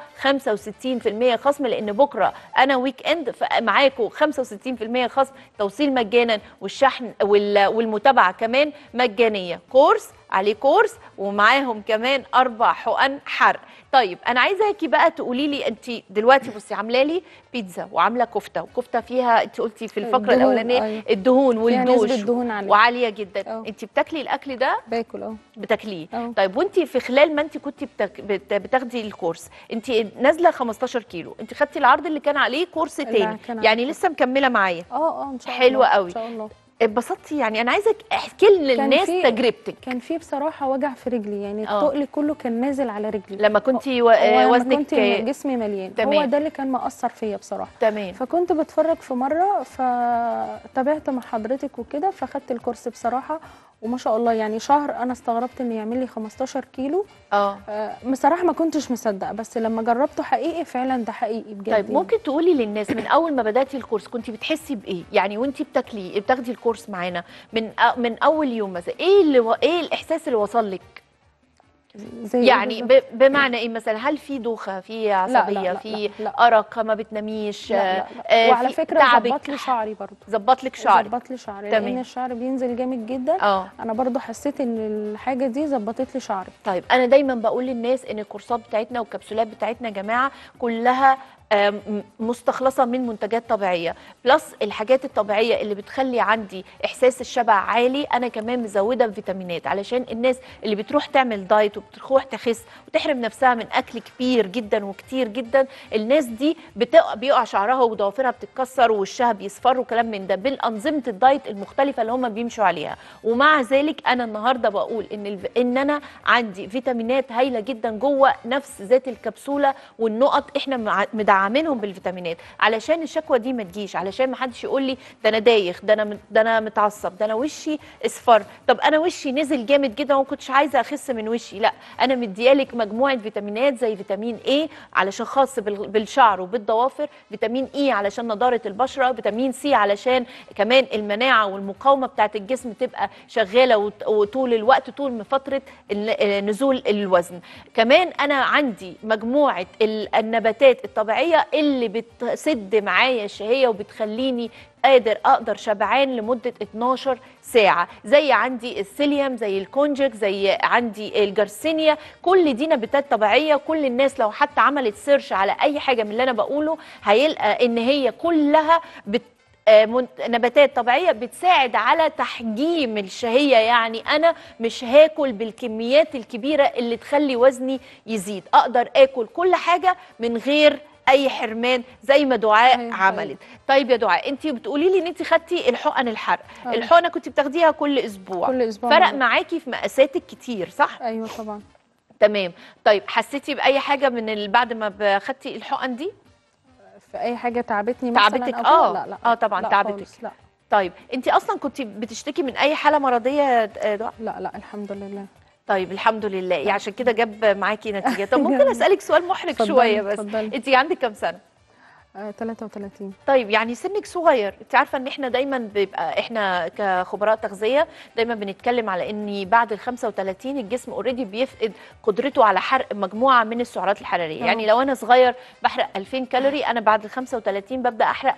65% خصم لان بكره انا ويك اند معاكم 65% خصم توصيل مجانا والشحن وال- والمتابعه كمان مجانيه كورس عليه كورس ومعاهم كمان اربع حقن حرق طيب انا عايزاكي بقى تقولي لي انت دلوقتي بصي عامله لي بيتزا وعامله كفته وكفته فيها انت قلتي في الفقره الدهون، الاولانيه أيوة. الدهون فيها والدوش نسبة دهون عالية. وعاليه جدا أه. انت بتاكلي الاكل ده باكل اه بتاكليه أه. طيب وانت في خلال ما انت كنت بتك... بت... بتاخدي الكورس انت نازله 15 كيلو انت خدتي العرض اللي كان عليه كورس اللي تاني كان عليه يعني كورس. لسه مكمله معايا اه اه ان شاء حلوة الله قوي. ان شاء الله اتبسطتي يعني انا عايزك احكي للناس في- تجربتك كان في بصراحه وجع في رجلي يعني آه. التقل كله كان نازل على رجلي لما كنت و... هو لما وزنك كنت جسمي مليان تمام. هو ده اللي كان مأثر فيا بصراحه تمام فكنت بتفرج في مره فتابعت مع حضرتك وكده فاخدت الكورس بصراحه وما شاء الله يعني شهر انا استغربت ان يعمل لي 15 كيلو اه آه، بصراحه ما كنتش مصدقه بس لما جربته حقيقي فعلا ده حقيقي بجد طيب يعني. ممكن تقولي للناس من اول ما بداتي الكورس كنت بتحسي بايه يعني وانت بتاكلي بتاخدي الكورس معانا من أ... من اول يوم مثلا ايه اللي و... ايه الاحساس اللي وصل لك زي إيه يعني بالظبط؟ ب... بمعنى ايه مثلا هل في دوخه في عصبيه لا، في لا، لا. ارق ما بتناميش لا لا آه، لا. وعلى في فكره تعبك ظبط لي شعري برضه ظبط لك شعرك ظبط لي شعري تمام. لان الشعر بينزل جامد جدا اه انا برضو حسيت ان الحاجه دي ظبطت لي شعري طيب انا دايما بقول للناس ان الكورسات بتاعتنا والكبسولات بتاعتنا يا جماعه كلها آم، مستخلصه من منتجات طبيعيه بلس الحاجات الطبيعيه اللي بتخلي عندي احساس الشبع عالي انا كمان مزوده بفيتامينات علشان الناس اللي بتروح تعمل دايت وبتروح تخس وتحرم نفسها من اكل كبير جدا وكتير جدا الناس دي بتقع بيقع شعرها وضوافرها بتتكسر ووشها بيصفر وكلام من ده بالانظمه الدايت المختلفه اللي هم بيمشوا عليها ومع ذلك انا النهارده بقول ان الف... ان انا عندي فيتامينات هايله جدا جوه نفس ذات الكبسوله والنقط احنا مع- مدعمينهم بالفيتامينات علشان الشكوى دي ما تجيش علشان ما حدش يقول لي ده انا دايخ ده انا مت- ده انا متعصب ده انا وشي اصفر طب انا وشي نزل جامد جدا وما كنتش عايزه اخس من وشي لا انا مديالك مجموعه فيتامينات زي فيتامين اي علشان خاص بال- بالشعر وبالضوافر فيتامين اي علشان نضاره البشره فيتامين سي علشان كمان المناعه والمقاومه بتاعه الجسم تبقى شغاله وت- وطول الوقت طول من فتره ال- نزول الوزن كمان انا عندي مجموعه ال- النباتات الطبيعيه اللي بتسد معايا الشهيه وبتخليني قادر اقدر شبعان لمده 12 ساعه زي عندي السيليوم زي الكونجك زي عندي الجارسينيا كل دي نباتات طبيعيه كل الناس لو حتى عملت سيرش على اي حاجه من اللي انا بقوله هيلقى ان هي كلها بت آه، منت- نباتات طبيعيه بتساعد على تحجيم الشهيه يعني انا مش هاكل بالكميات الكبيره اللي تخلي وزني يزيد اقدر اكل كل حاجه من غير اي حرمان زي ما دعاء أيوة، عملت طيب يا دعاء انت بتقولي لي ان انت خدتي الحقن الحرق أيوة. الحقنه كنت بتاخديها كل اسبوع كل اسبوع فرق مرة. معاكي في مقاساتك كتير صح ايوه طبعا تمام طيب حسيتي باي حاجه من ال- بعد ما ب- خدتي الحقن دي في اي حاجه تعبتني مثلا تعبتك؟ أو آه. كده؟ لا لا آه طبعاً لا تعبتك. خالص، لا طيب انت اصلا كنت بتشتكي من اي حاله مرضيه يا دعاء لا لا الحمد لله طيب الحمد لله يعني عشان كده جاب معاكي نتيجه طب ممكن اسالك سؤال محرج اتفضلي، شويه بس اتفضلي. انت عندك كام سنه آه 33 طيب يعني سنك صغير انت عارفه ان احنا دايما بيبقى احنا كخبراء تغذيه دايما بنتكلم على ان بعد ال 35 الجسم اوريدي بيفقد قدرته على حرق مجموعه من السعرات الحراريه اه. يعني لو انا صغير بحرق 2000 كالوري انا بعد ال 35 ببدا احرق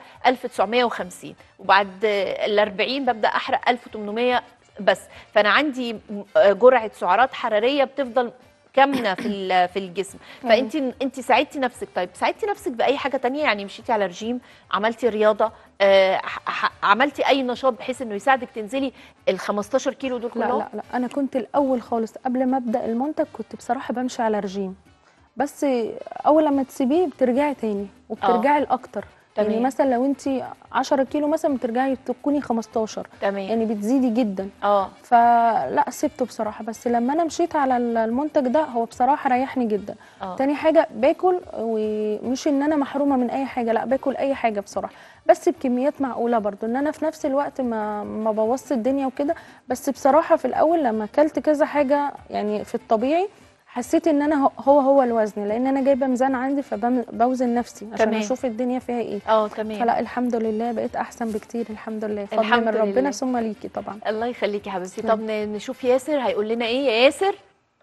1950 وبعد ال 40 ببدا احرق 1800 بس فانا عندي م- جرعه سعرات حراريه بتفضل كامنه في ال- في الجسم فانت انت ساعدتي نفسك طيب ساعدتي نفسك باي حاجه تانية يعني مشيتي على رجيم عملتي رياضه آه ح- ح- عملتي اي نشاط بحيث انه يساعدك تنزلي ال 15 كيلو دول لا كلهم لا لا انا كنت الاول خالص قبل ما ابدا المنتج كنت بصراحه بمشي على رجيم بس اول لما تسيبيه بترجعي تاني وبترجعي لاكتر يعني تمام. مثلا لو انت 10 كيلو مثلا بترجعي تكوني 15 تمام يعني بتزيدي جدا اه فلا سبته بصراحه بس لما انا مشيت على المنتج ده هو بصراحه ريحني جدا اه تاني حاجه باكل ومش ان انا محرومه من اي حاجه لا باكل اي حاجه بصراحه بس بكميات معقوله برضو ان انا في نفس الوقت ما ما بوظت الدنيا وكده بس بصراحه في الاول لما اكلت كذا حاجه يعني في الطبيعي حسيت ان انا هو- هو هو الوزن لان انا جايبه ميزان عندي فبوزن نفسي عشان تمام. اشوف الدنيا فيها ايه اه تمام فلا الحمد لله بقيت احسن بكتير الحمد لله فضل الحمد من لله. ربنا ثم ليكي طبعا الله يخليكي يا حبيبتي طب ن- نشوف ياسر هيقول لنا ايه يا ياسر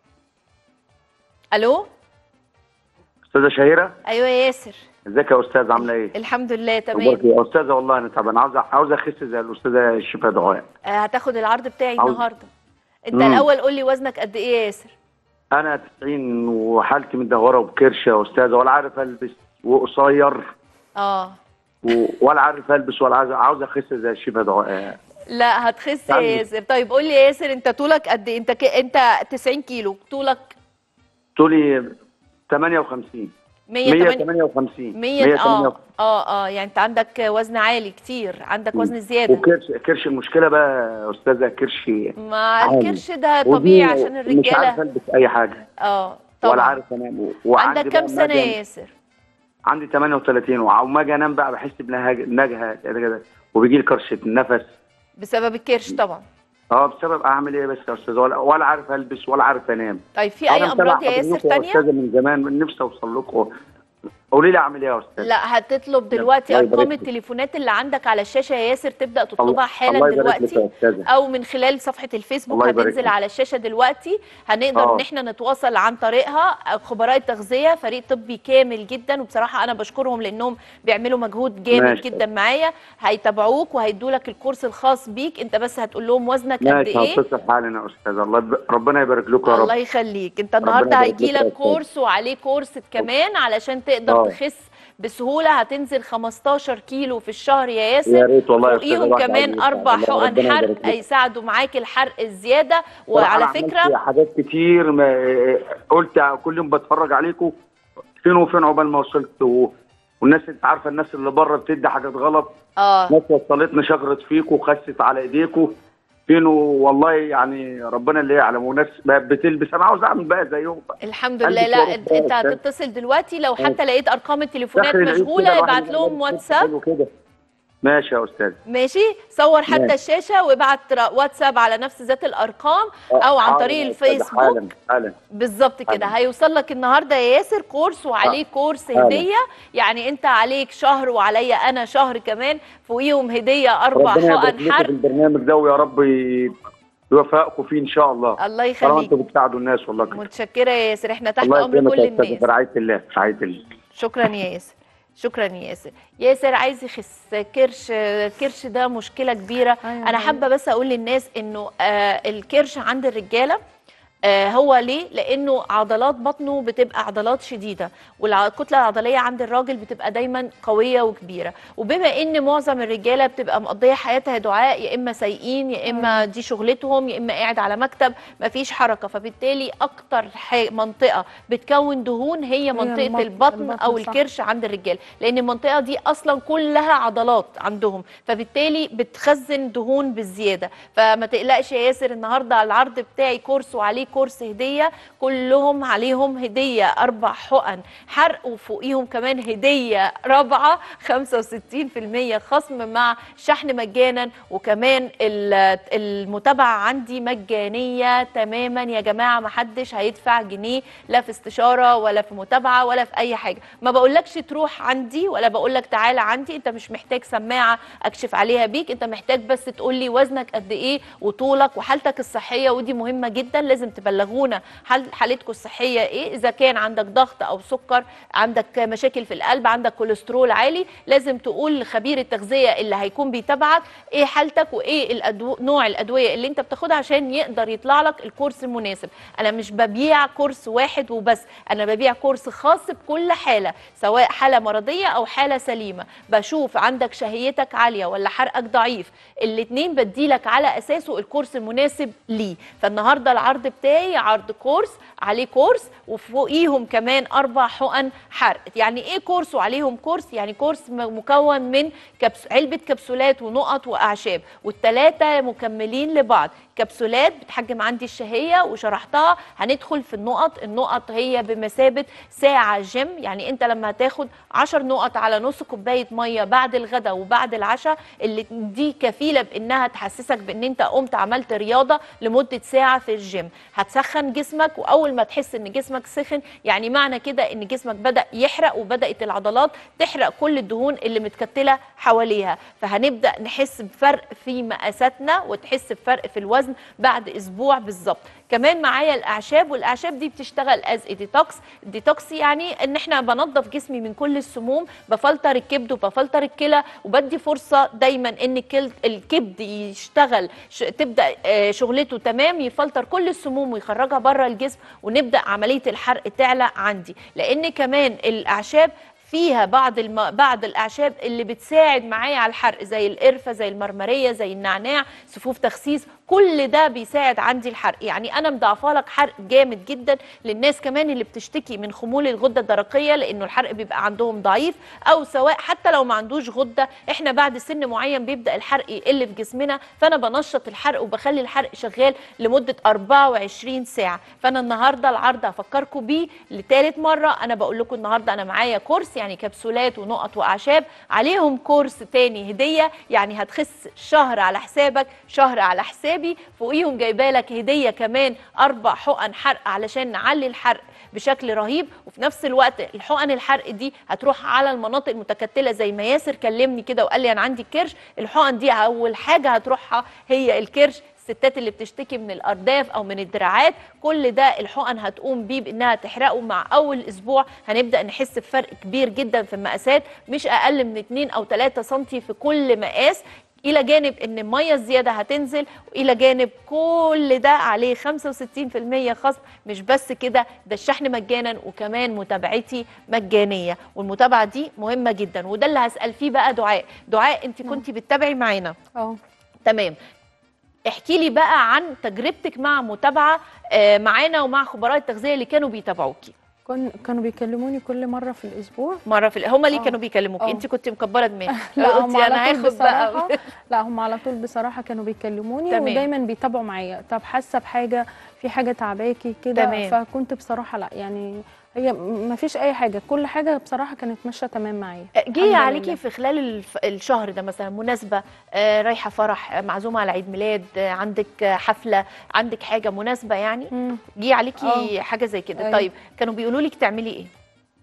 الو استاذه شهيره ايوه يا ياسر ازيك يا استاذ عامله ايه؟ الحمد لله اخبارك تمام إيه؟ يا استاذه والله انا تعبان عاوز عاوز اخس زي الاستاذه الشفا دعاء آه، هتاخد العرض بتاعي عاوز- النهارده انت مم. الاول قول لي وزنك قد ايه يا ياسر انا 90 وحالتي مدهوره وبكرش يا استاذه ولا عارف البس وقصير اه و- ولا عارف البس ولا عاوز عاوز اخس زي الشفا دعاء لا هتخس يا عندي. ياسر طيب قول لي يا ياسر انت طولك قد ايه انت ك... انت 90 كيلو طولك طولي 58 100 158 100 اه اه اه يعني انت عندك وزن عالي كتير عندك وزن زياده وكرش كرش المشكله بقى يا استاذه كرشي مع عالي. الكرش ده ودي طبيعي عشان مش عارف الرجاله البس اي حاجه اه طبعا ولا عارف انام وعندي عندك بقى كام سنه يا مجن- ياسر عندي 38 وما اجي انام بقى بحس بنجهه كده كده وبيجي لي كرشه النفس بسبب الكرش طبعا اه بسبب اعمل ايه بس يا استاذ ولا, ولا عارف البس ولا عارف انام طيب في اي أنا متابع امراض يا ياسر حضرتكم تانية استاذه من زمان من نفسي اوصل لكم قولي لي اعمل ايه يا استاذ لا هتطلب دلوقتي الله يبارك ارقام فيك. التليفونات اللي عندك على الشاشه يا ياسر تبدا الله- تطلبها حالا الله يبارك لك دلوقتي يا استاذه او من خلال صفحه الفيسبوك الله يبارك هتنزل فيك. على الشاشه دلوقتي هنقدر آه. ان احنا نتواصل عن طريقها خبراء التغذيه فريق طبي كامل جدا وبصراحه انا بشكرهم لانهم بيعملوا مجهود جامد ماشي. جدا معايا هيتابعوك وهيدوا لك الكورس الخاص بيك انت بس هتقول لهم وزنك قد ماشي ايه هتصل حالنا يا استاذ الله يب... ربنا يبارك لكم يا الله رب يخليك انت النهارده يبارك هيجي لك يا لك أستاذ. كورس وعليه كورس كمان علشان تقدر آه. تخس بسهوله هتنزل 15 كيلو في الشهر يا ياسر يا ريت والله يا أستاذة فوقيهم الواحد كمان عايز اربع يسمع. الله حقن ربنا حرق يبارك فيك. هيساعدوا معاك الحرق الزياده صراحة وعلى أنا عملت فكره حاجات كتير ما قلت كل يوم بتفرج عليكم فين وفين عقبال ما وصلت و... والناس انت عارفه الناس اللي بره بتدي حاجات غلط اه ناس وصلتني شغرت فيكم وخست على ايديكم فين والله يعني ربنا اللي يعلم وناس بقت بتلبس انا عاوز اعمل بقى زيهم بقى الحمد عندي لله لا صورة انت بقى انت أستاذ. هتتصل دلوقتي لو حتى لقيت ارقام التليفونات داخل العيد مشغوله كده الواحد ابعت لهم يعمل واتساب حلو كده ماشي يا استاذ ماشي صور حتى ماشي. الشاشه وابعت ر- واتساب على نفس ذات الارقام او عن حاضر طريق يا أستاذ، الفيسبوك حالا حالا بالظبط كده حاضر. هيوصل لك النهارده يا ياسر كورس وعليه كورس حاضر. هديه يعني انت عليك شهر وعليا انا شهر كمان فوقيهم هديه اربع ربنا يبارك حقن لكم في حرق البرنامج ده ويا رب ي- يوفقكم فيه ان شاء الله الله طالما يخليك انتوا بتساعدوا الناس والله كده متشكره يا ياسر احنا تحت الله امر يكرمك كل يا استاذ الناس في رعايه الله في رعايه الله شكرا يا ياسر شكرا يا ياسر ياسر عايز يخس كرش الكرش ده مشكله كبيره أيوة انا أيوة. حابه بس اقول للناس انه آه الكرش عند الرجاله آه هو ليه؟ لانه عضلات بطنه بتبقى عضلات شديده والكتله العضليه عند الراجل بتبقى دايما قويه وكبيره وبما ان معظم الرجاله بتبقى مقضيه حياتها دعاء يا اما سايقين يا اما دي شغلتهم يا اما قاعد على مكتب مفيش حركه فبالتالي اكتر ح- منطقه بتكون دهون هي منطقه المط- البطن البطن، او صح. الكرش عند الرجال لان المنطقه دي اصلا كلها عضلات عندهم فبالتالي بتخزن دهون بالزياده فما تقلقش يا ياسر النهارده على العرض بتاعي كورس وعليه كورس هديه كلهم عليهم هديه اربع حقن حرق وفوقيهم كمان هديه رابعه 65% خصم مع شحن مجانا وكمان ال- المتابعه عندي مجانيه تماما يا جماعه ما حدش هيدفع جنيه لا في استشاره ولا في متابعه ولا في اي حاجه ما بقولكش تروح عندي ولا بقولك تعالى عندي انت مش محتاج سماعه اكشف عليها بيك انت محتاج بس تقول لي وزنك قد ايه وطولك وحالتك الصحيه ودي مهمه جدا لازم تبلغونا حال حالتكم الصحيه ايه اذا كان عندك ضغط او سكر عندك مشاكل في القلب عندك كوليسترول عالي لازم تقول لخبير التغذيه اللي هيكون بيتابعك ايه حالتك وايه الأدو... نوع الادويه اللي انت بتاخدها عشان يقدر يطلع لك الكورس المناسب انا مش ببيع كورس واحد وبس انا ببيع كورس خاص بكل حاله سواء حاله مرضيه او حاله سليمه بشوف عندك شهيتك عاليه ولا حرقك ضعيف الاثنين بديلك على اساسه الكورس المناسب ليه فالنهارده العرض بتاعي عرض كورس عليه كورس وفوقيهم كمان اربع حقن حرق يعني ايه كورس وعليهم كورس يعني كورس م- مكون من كبس علبه كبسولات ونقط واعشاب والثلاثه مكملين لبعض كبسولات بتحجم عندي الشهيه وشرحتها هندخل في النقط النقط هي بمثابه ساعه جيم يعني انت لما هتاخد 10 نقط على نص كوبايه ميه بعد الغداء وبعد العشاء اللي دي كفيله بانها تحسسك بان انت قمت عملت رياضه لمده ساعه في الجيم هتسخن جسمك واول ما تحس ان جسمك سخن يعني معنى كده ان جسمك بدا يحرق وبدات العضلات تحرق كل الدهون اللي متكتله حواليها فهنبدا نحس بفرق في مقاساتنا وتحس بفرق في الوزن بعد اسبوع بالظبط كمان معايا الاعشاب والاعشاب دي بتشتغل از ديتوكس ديتوكس يعني ان احنا بنظف جسمي من كل السموم بفلتر الكبد وبفلتر الكلى وبدي فرصه دايما ان الكل- الكبد يشتغل ش... تبدا آه، شغلته تمام يفلتر كل السموم ويخرجها بره الجسم ونبدا عمليه الحرق تعلى عندي لان كمان الاعشاب فيها بعض الم... بعض الاعشاب اللي بتساعد معايا على الحرق زي القرفه زي المرمريه زي النعناع صفوف تخسيس كل ده بيساعد عندي الحرق يعني انا مضاعفه لك حرق جامد جدا للناس كمان اللي بتشتكي من خمول الغده الدرقيه لانه الحرق بيبقى عندهم ضعيف او سواء حتى لو ما عندوش غده احنا بعد سن معين بيبدا الحرق يقل في جسمنا فانا بنشط الحرق وبخلي الحرق شغال لمده 24 ساعه فانا النهارده العرض هفكركم بيه لثالث مره انا بقول لكم النهارده انا معايا كورس يعني كبسولات ونقط واعشاب عليهم كورس تاني هديه يعني هتخس شهر على حسابك شهر على حسابي فوقيهم جايبه لك هديه كمان اربع حقن حرق علشان نعلي الحرق بشكل رهيب وفي نفس الوقت الحقن الحرق دي هتروح على المناطق المتكتله زي ما ياسر كلمني كده وقال لي انا عندي كرش الحقن دي اول حاجه هتروحها هي الكرش الستات اللي بتشتكي من الارداف او من الدراعات كل ده الحقن هتقوم بيه بانها تحرقه مع اول اسبوع هنبدا نحس بفرق كبير جدا في المقاسات مش اقل من 2 او 3 سم في كل مقاس الى جانب ان الميه الزياده هتنزل والى جانب كل ده عليه 65% خصم مش بس كده ده الشحن مجانا وكمان متابعتي مجانيه والمتابعه دي مهمه جدا وده اللي هسال فيه بقى دعاء دعاء انت كنت بتتابعي معانا اه تمام احكي لي بقى عن تجربتك مع متابعه آه، معانا ومع خبراء التغذيه اللي كانوا بيتابعوكي كن كانوا بيكلموني كل مره في الاسبوع مره في هم اللي آه. كانوا بيكلموكي آه. انت كنت مكبره دماغك لا هم قلتي انا على طول هاخد بقى بصراحه لا هم على طول بصراحه كانوا بيكلموني تمام. ودايما بيتابعوا معايا طب حاسه بحاجه في حاجه تعباكي كده تمام. فكنت بصراحه لا يعني هي ما فيش اي حاجه كل حاجه بصراحه كانت ماشيه تمام معايا جه الحمد عليكي لله. في خلال الف- الشهر ده مثلا مناسبه آه، رايحه فرح آه، معزومه على عيد ميلاد آه، عندك آه، حفله عندك حاجه مناسبه يعني مم. جه عليكي آه. حاجه زي كده أيوة. طيب كانوا بيقولوا لك تعملي ايه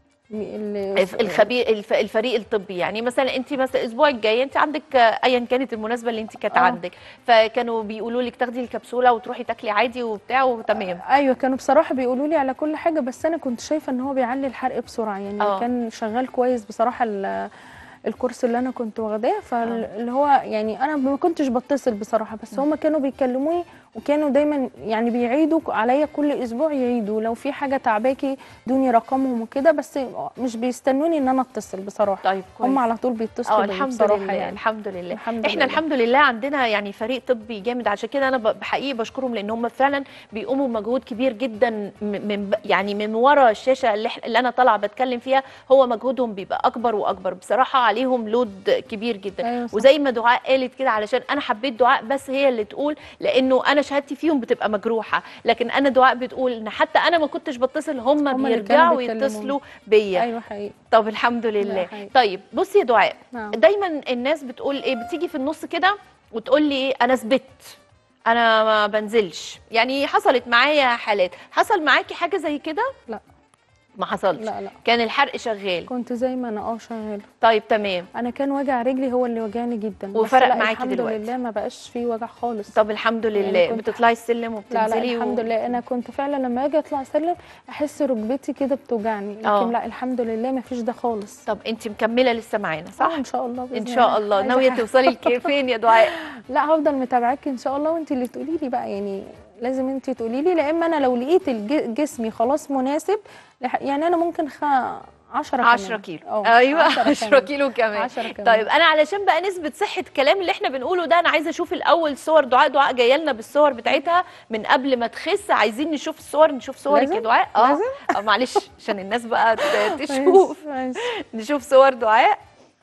ال- الف- الخبير الف- الفريق الطبي يعني مثلا انت مثلا الاسبوع الجاي انت عندك آه، ايا كانت المناسبه اللي انت كانت آه. عندك فكانوا بيقولوا لك تاخدي الكبسوله وتروحي تاكلي عادي وبتاع وتمام ايوه كانوا بصراحه بيقولوا لي على كل حاجه بس انا كنت شايفه ان هو بيعلي الحرق بسرعه يعني آه. كان شغال كويس بصراحه ال- الكورس اللي انا كنت واخداه فاللي هو يعني انا ما كنتش بتصل بصراحه بس هم كانوا بيكلموني وكانوا دايما يعني بيعيدوا عليا كل اسبوع يعيدوا لو في حاجه تعباكي دوني رقمهم وكده بس مش بيستنوني ان انا اتصل بصراحه طيب كويس هم على طول بيتصلوا اه بيا الحمد بصراحه لله يعني الحمد لله الحمد احنا لله. الحمد لله عندنا يعني فريق طبي جامد عشان كده انا ب- بحقيقي بشكرهم لان هم فعلا بيقوموا بمجهود كبير جدا م- من ب- يعني من ورا الشاشه اللي, إح- اللي انا طالعه بتكلم فيها هو مجهودهم بيبقى اكبر واكبر بصراحه عليهم لود كبير جدا أيوة صح. وزي ما دعاء قالت كده علشان انا حبيت دعاء بس هي اللي تقول لانه انا شهادتي فيهم بتبقى مجروحه لكن انا دعاء بتقول ان حتى انا ما كنتش بتصل هم, هم اللي كانوا بيرجعوا بيكلموني. يتصلوا بيا ايوه حقيقي طب الحمد لله حقيقي. طيب بصي يا دعاء نعم. دايما الناس بتقول ايه بتيجي في النص كده وتقول لي ايه انا ثبت انا ما بنزلش يعني حصلت معايا حالات حصل معاكي حاجه زي كده لا. ما حصلش لا لا كان الحرق شغال كنت زي ما انا اه شغاله طيب تمام انا كان وجع رجلي هو اللي وجعني جدا بس وفرق لا، معاكي الحمد دلوقتي. لله ما بقاش فيه وجع خالص طب الحمد لله يعني كنت- بتطلعي السلم لا وبتنزلي لا الحمد و... لله انا كنت فعلا لما اجي اطلع سلم احس ركبتي كده بتوجعني لكن آه. لا الحمد لله ما فيش ده خالص طب انت مكمله لسه معانا صح آه، ان شاء الله بإذن ان شاء الله عايزة ناويه حاجة. توصلي لك فين يا دعاء لا هفضل متابعاكي ان شاء الله وانت اللي تقولي لي بقى يعني لازم انت تقولي لي لا اما انا لو لقيت الج- جسمي خلاص مناسب لح- يعني انا ممكن خ 10 10 كيلو ايوه 10 كيلو كمان 10 كمان طيب انا علشان بقى نثبت صحه الكلام اللي احنا بنقوله ده انا عايزه اشوف الاول صور دعاء دعاء جايه لنا بالصور بتاعتها من قبل ما تخس عايزين نشوف الصور نشوف صورك يا لازم؟ دعاء اه لازم؟ آه، معلش عشان الناس بقى ت- تشوف ماشي، ماشي. نشوف صور دعاء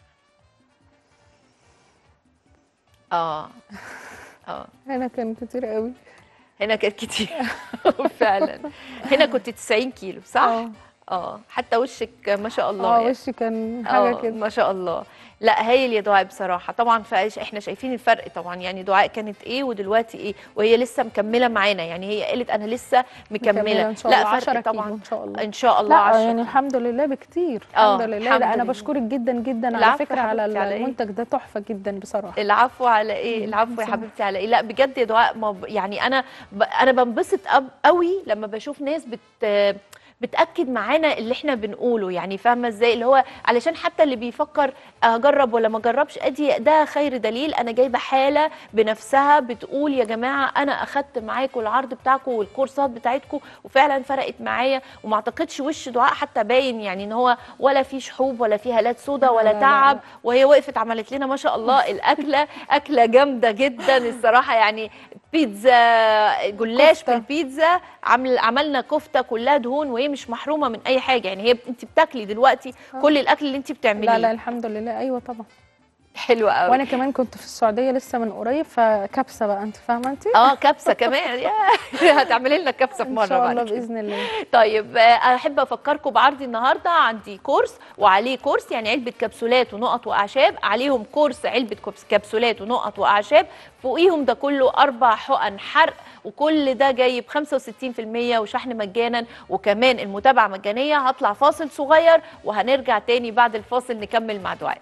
اه اه انا كان كتير قوي هنا كانت كتير فعلا هنا كنت 90 كيلو صح اه اه حتى وشك ما شاء الله اه يعني. وشي كان حاجه آه، كده ما شاء الله لا هايل يا دعاء بصراحه طبعا فايش احنا شايفين الفرق طبعا يعني دعاء كانت ايه ودلوقتي ايه وهي لسه مكمله معانا يعني هي قالت انا لسه مكمله, ان شاء الله لا 10 فرق كيلو طبعا ان شاء الله ان شاء الله لا 10 يعني الحمد لله بكتير آه، الحمد لله الحمد لا انا لله. بشكرك جدا جدا على العفو يا فكره على حبيبتي، على إيه؟ المنتج ده تحفه جدا بصراحه العفو على ايه العفو يا سلام. حبيبتي على ايه لا بجد يا دعاء ما ب- يعني انا ب... انا بنبسط أب- قوي لما بشوف ناس بت بتاكد معانا اللي احنا بنقوله يعني فاهمه ازاي اللي هو علشان حتى اللي بيفكر اجرب ولا ما اجربش ادي ده خير دليل انا جايبه حاله بنفسها بتقول يا جماعه انا اخدت معاكم العرض بتاعكم والكورسات بتاعتكم وفعلا فرقت معايا وما اعتقدش وش دعاء حتى باين يعني ان هو ولا في شحوب ولا في هالات سودا لا، ولا لا، لا، تعب لا. وهي وقفت عملت لنا ما شاء الله الاكله اكله جامده جدا الصراحه يعني بيتزا جلاش كفتة. بالبيتزا عمل عملنا كفته كلها دهون وهي مش محرومه من اي حاجه يعني هي انت بتاكلي دلوقتي آه. كل الاكل اللي انت بتعمليه لا لا الحمد لله ايوه طبعا حلو قوي وانا كمان كنت في السعوديه لسه من قريب فكبسه بقى انت فاهمه انت اه كبسه كمان يا هتعملي لنا كبسه في ان مره شاء الله بعد كده. باذن الله طيب آه، احب افكركم بعرضي النهارده عندي كورس وعليه كورس يعني علبه كبسولات ونقط واعشاب عليهم كورس علبه كبس- كبسولات ونقط واعشاب فوقيهم ده كله اربع حقن حرق وكل ده جاي ب 65% وشحن مجانا وكمان المتابعه مجانيه هطلع فاصل صغير وهنرجع تاني بعد الفاصل نكمل مع دعاء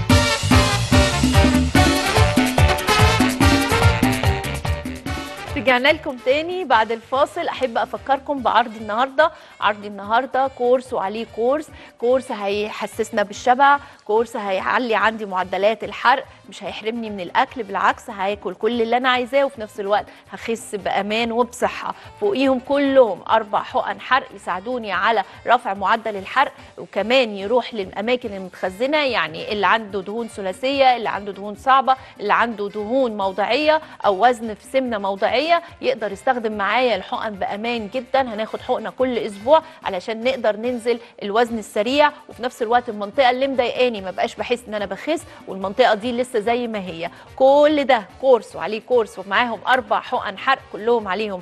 رجعنا ورجعنا لكم تاني بعد الفاصل احب افكركم بعرض النهارده عرض النهارده كورس وعليه كورس كورس هيحسسنا بالشبع كورس هيعلي عندي معدلات الحرق مش هيحرمني من الاكل بالعكس هاكل كل اللي انا عايزاه وفي نفس الوقت هخس بامان وبصحه فوقيهم كلهم اربع حقن حرق يساعدوني على رفع معدل الحرق وكمان يروح للاماكن المتخزنه يعني اللي عنده دهون ثلاثيه اللي عنده دهون صعبه اللي عنده دهون موضعيه او وزن في سمنه موضعيه يقدر يستخدم معايا الحقن بامان جدا هناخد حقنه كل اسبوع علشان نقدر ننزل الوزن السريع وفي نفس الوقت المنطقه اللي مضايقاني ما بقاش بحس ان انا بخس والمنطقه دي لسه زي ما هي كل ده كورس وعليه كورس ومعاهم اربع حقن حرق كلهم عليهم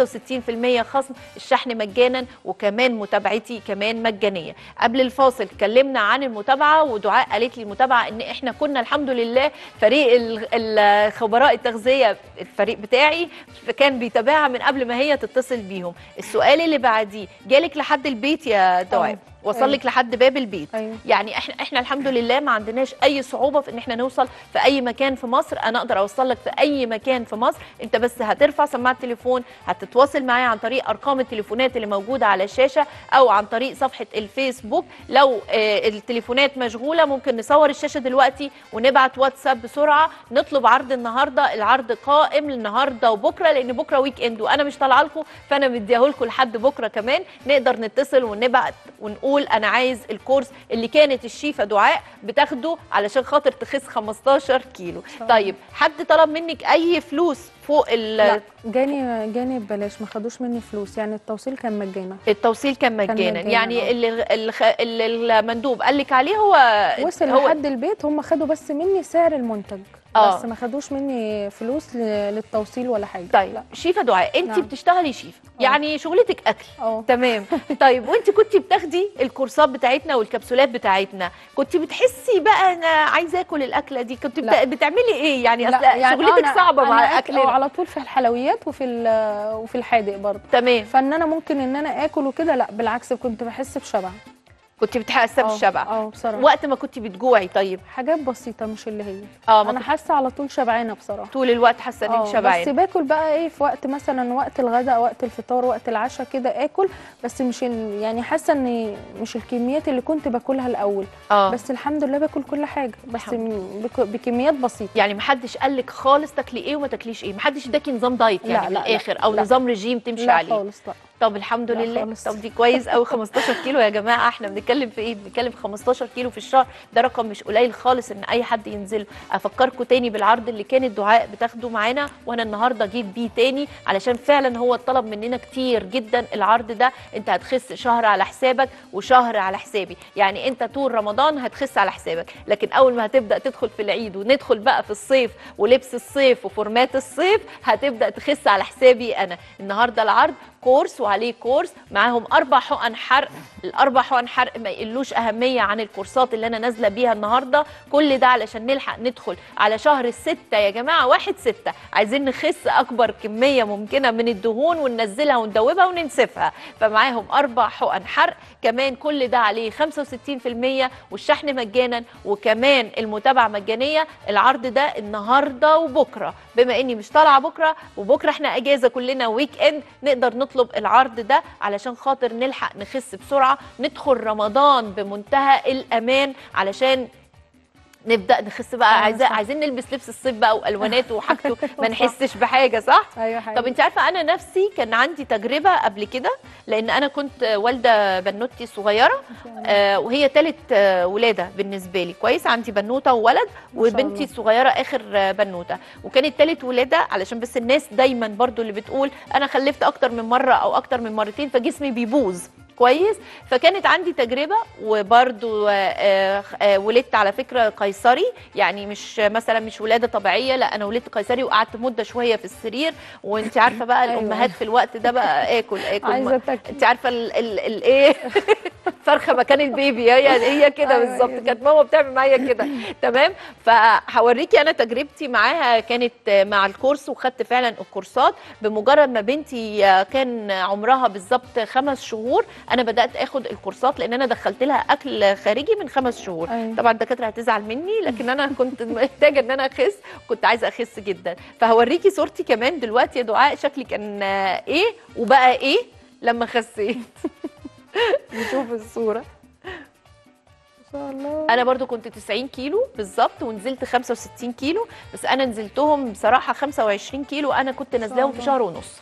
65% خصم الشحن مجانا وكمان متابعتي كمان مجانيه قبل الفاصل اتكلمنا عن المتابعه ودعاء قالت لي المتابعه ان احنا كنا الحمد لله فريق ال- ال- خبراء التغذيه الفريق بتاعي كان بيتابعها من قبل ما هي تتصل بيهم السؤال اللي بعديه جالك لحد البيت يا دعاء أيوة. وصل أيوة. لك لحد باب البيت أيوة. يعني احنا احنا الحمد لله ما عندناش اي صعوبه في ان احنا نوصل في اي مكان في مصر انا اقدر اوصل لك في اي مكان في مصر انت بس هترفع سماعه التليفون هتتواصل معايا عن طريق ارقام التليفونات اللي موجوده على الشاشه او عن طريق صفحه الفيسبوك لو آه، التليفونات مشغوله ممكن نصور الشاشه دلوقتي ونبعت واتساب بسرعه نطلب عرض النهارده العرض قائم النهارده وبكره لان بكره ويك اند وانا مش طالعه لكم فانا مديهولكم لحد بكره كمان نقدر نتصل ونبعت ونقول انا عايز الكورس اللي كانت الشيفه دعاء بتاخده علشان خاطر تخس 15 كيلو طيب حد طلب منك اي فلوس فوق ال- لا جاني جاني ببلاش ما خدوش مني فلوس يعني التوصيل كان مجانا التوصيل كان مجانا مجانا، يعني آه. اللي الخ- اللي المندوب قال لك عليه هو وصل هو لحد البيت هم خدوا بس مني سعر المنتج آه. بس ما خدوش مني فلوس ل- للتوصيل ولا حاجه طيب لا شيفه دعاء انت نعم. بتشتغلي شيف آه. يعني شغلتك اكل اه تمام طيب وانت كنت بتاخدي الكورسات بتاعتنا والكبسولات بتاعتنا كنت بتحسي بقى انا عايزه اكل الاكله دي كنت بت... لا. بتعملي ايه يعني لا، اصل شغلتك أنا- صعبه أنا مع أكل- اكلنا آه، على طول في الحلويات وفي ال- وفي الحادق برضه تمام فان انا ممكن ان انا اكل وكده لا بالعكس كنت بحس بشبع كنت بتحسي آه، بالشبع اه بصراحه وقت ما كنت بتجوعي طيب حاجات بسيطه مش اللي هي اه ما انا كنت حاسه على طول شبعانه بصراحه طول الوقت حاسه انك آه، بس شبعانه باكل بقى ايه في وقت مثلا وقت الغداء وقت الفطار وقت العشاء كده اكل بس مش ال- يعني حاسه ان مش الكميات اللي كنت باكلها الاول اه بس الحمد لله باكل كل حاجه بس الحمد م- بك- بكميات بسيطه يعني محدش قال لك خالص تاكلي ايه وما تاكليش ايه محدش اداكي نظام دايت لا، يعني من لا، لا، الاخر او لا. نظام رجيم تمشي لا عليه خالص لا طب الحمد لا لله خالص. طب دي كويس قوي 15 كيلو يا جماعه احنا بنتكلم في ايه بنتكلم في 15 كيلو في الشهر ده رقم مش قليل خالص ان اي حد ينزله افكركم تاني بالعرض اللي كانت دعاء بتاخده معانا وانا النهارده جيت بيه تاني علشان فعلا هو الطلب مننا كتير جدا العرض ده انت هتخس شهر على حسابك وشهر على حسابي يعني انت طول رمضان هتخس على حسابك لكن اول ما هتبدا تدخل في العيد وندخل بقى في الصيف ولبس الصيف وفورمات الصيف هتبدا تخس على حسابي انا النهارده العرض كورس وعليه كورس معاهم اربع حقن حرق الاربع حقن حرق ما يقلوش اهميه عن الكورسات اللي انا نازله بيها النهارده كل ده علشان نلحق ندخل على شهر الستة يا جماعه واحد ستة عايزين نخس اكبر كميه ممكنه من الدهون وننزلها وندوبها وننسفها فمعاهم اربع حقن حرق كمان كل ده عليه 65% والشحن مجانا وكمان المتابعه مجانيه العرض ده النهارده وبكره بما اني مش طالعه بكره وبكره احنا اجازه كلنا ويك اند نقدر نطلب العرض ده علشان خاطر نلحق نخس بسرعه ندخل رمضان بمنتهى الامان علشان نبدا نخس بقى أيوة عايزين صح. عايزين نلبس لبس الصيف بقى والواناته وحاجته ما صح. نحسش بحاجه صح ايوه حقيقي طب انت عارفه انا نفسي كان عندي تجربه قبل كده لان انا كنت والده بنوتي صغيره آه وهي ثالث آه ولاده بالنسبه لي كويس عندي بنوته وولد ما شاء وبنتي الله. الصغيره اخر آه بنوته وكانت ثالث ولاده علشان بس الناس دايما برضو اللي بتقول انا خلفت اكتر من مره او اكتر من مرتين فجسمي بيبوظ كويس فكانت عندي تجربه وبرضو آه، آه، آه، ولدت على فكره قيصري يعني مش مثلا مش ولاده طبيعيه لا انا ولدت قيصري وقعدت مده شويه في السرير وانت عارفه بقى أيوة. الامهات في الوقت ده بقى اكل اكل عايزه تاكل انت عارفه ال ال ال ايه فرخه مكان البيبي هي هي كده أيوة، بالظبط هي دي. كانت ماما بتعمل معايا كده تمام فهوريكي انا تجربتي معاها كانت مع الكورس وخدت فعلا الكورسات بمجرد ما بنتي كان عمرها بالظبط خمس شهور انا بدات اخد الكورسات لان انا دخلت لها اكل خارجي من خمس شهور أيوة. طبعا الدكاتره هتزعل مني لكن انا كنت محتاجه ان انا اخس كنت عايزه اخس جدا فهوريكي صورتي كمان دلوقتي يا دعاء شكلي كان آه، ايه وبقى ايه لما خسيت نشوف الصوره ما شاء الله انا برضو كنت 90 كيلو بالظبط ونزلت 65 كيلو بس انا نزلتهم بصراحه 25 كيلو انا كنت نازلاهم في الله. شهر ونص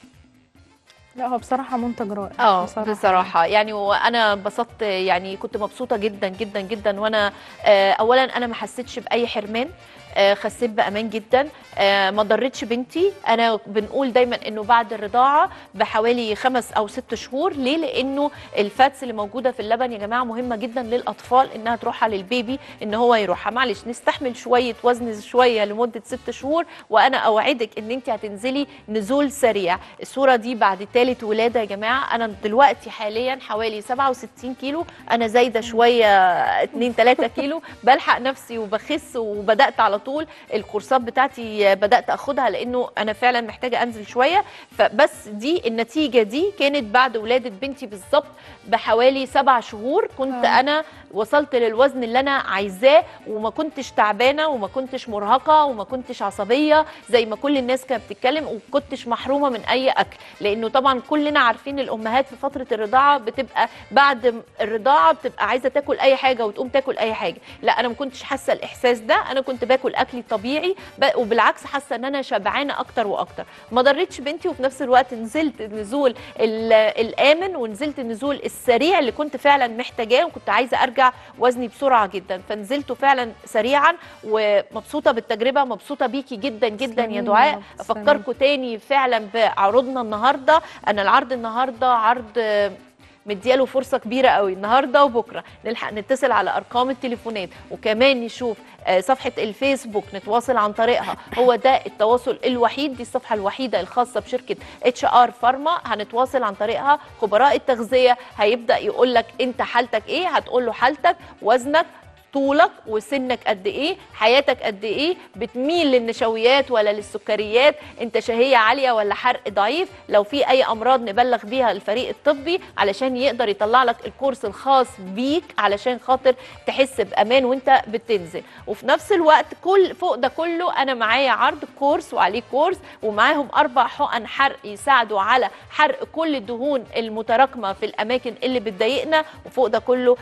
لا هو بصراحه منتج رائع اه بصراحة. بصراحة يعني وانا انبسطت يعني كنت مبسوطة جدا جدا جدا وانا آه اولا انا ما حسيتش باي حرمان آه خسيت بامان جدا آه ما ضرتش بنتي انا بنقول دايما انه بعد الرضاعة بحوالي خمس او ست شهور ليه لانه الفاتس اللي موجودة في اللبن يا جماعة مهمة جدا للاطفال انها تروحها للبيبي ان هو يروحها معلش نستحمل شوية وزن شوية لمدة ست شهور وانا اوعدك ان انت هتنزلي نزول سريع الصورة دي بعد ثالث ولادة يا جماعة انا دلوقتي حاليا حوالي 67 كيلو انا زايدة شوية 2 3 كيلو بلحق نفسي وبخس وبدأت على طول الكورسات بتاعتي بدأت اخدها لانه انا فعلا محتاجة انزل شوية فبس دي النتيجة دي كانت بعد ولادة بنتي بالظبط بحوالي سبع شهور كنت آه. انا وصلت للوزن اللي انا عايزاه وما كنتش تعبانه وما كنتش مرهقه وما كنتش عصبيه زي ما كل الناس كانت بتتكلم وما كنتش محرومه من اي اكل لانه طبعا كلنا عارفين الامهات في فتره الرضاعه بتبقى بعد الرضاعه بتبقى عايزه تاكل اي حاجه وتقوم تاكل اي حاجه لا انا ما كنتش حاسه الاحساس ده انا كنت باكل اكلي الطبيعي ب- وبالعكس حاسه ان انا شبعانه اكتر واكتر ما ضرتش بنتي وفي نفس الوقت نزلت النزول ال- الامن ونزلت النزول السريع اللي كنت فعلا محتاجاه وكنت عايزه ارجع وزني بسرعه جدا فنزلته فعلا سريعا ومبسوطه بالتجربه مبسوطه بيكي جدا جدا يا تسلمي يا دعاء رب، تسلمي. افكركم تاني فعلا بعروضنا النهارده انا العرض النهارده عرض آه، مدياله فرصه كبيره قوي النهارده وبكره نلحق نتصل على ارقام التليفونات وكمان نشوف آه، صفحه الفيسبوك نتواصل عن طريقها هو ده التواصل الوحيد دي الصفحه الوحيده الخاصه بشركه اتش ار فارما هنتواصل عن طريقها خبراء التغذيه هيبدا يقول لك انت حالتك ايه هتقول له حالتك وزنك طولك وسنك قد ايه حياتك قد ايه بتميل للنشويات ولا للسكريات انت شهيه عاليه ولا حرق ضعيف لو في اي امراض نبلغ بيها الفريق الطبي علشان يقدر يطلع لك الكورس الخاص بيك علشان خاطر تحس بامان وانت بتنزل وفي نفس الوقت كل فوق ده كله انا معايا عرض كورس وعليه كورس ومعاهم اربع حقن حرق يساعدوا على حرق كل الدهون المتراكمه في الاماكن اللي بتضايقنا وفوق ده كله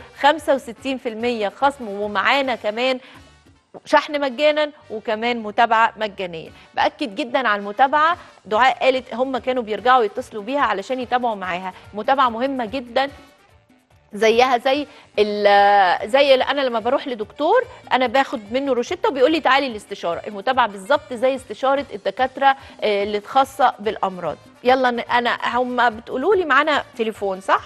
65% خصم ومعانا كمان شحن مجانا وكمان متابعه مجانيه باكد جدا على المتابعه دعاء قالت هم كانوا بيرجعوا يتصلوا بيها علشان يتابعوا معاها متابعه مهمه جدا زيها زي ال- زي اللي انا لما بروح لدكتور انا باخد منه روشته وبيقول لي تعالي الاستشاره المتابعه بالظبط زي استشاره الدكاتره آه، اللي خاصه بالامراض يلا ن- انا هم بتقولوا لي معانا تليفون صح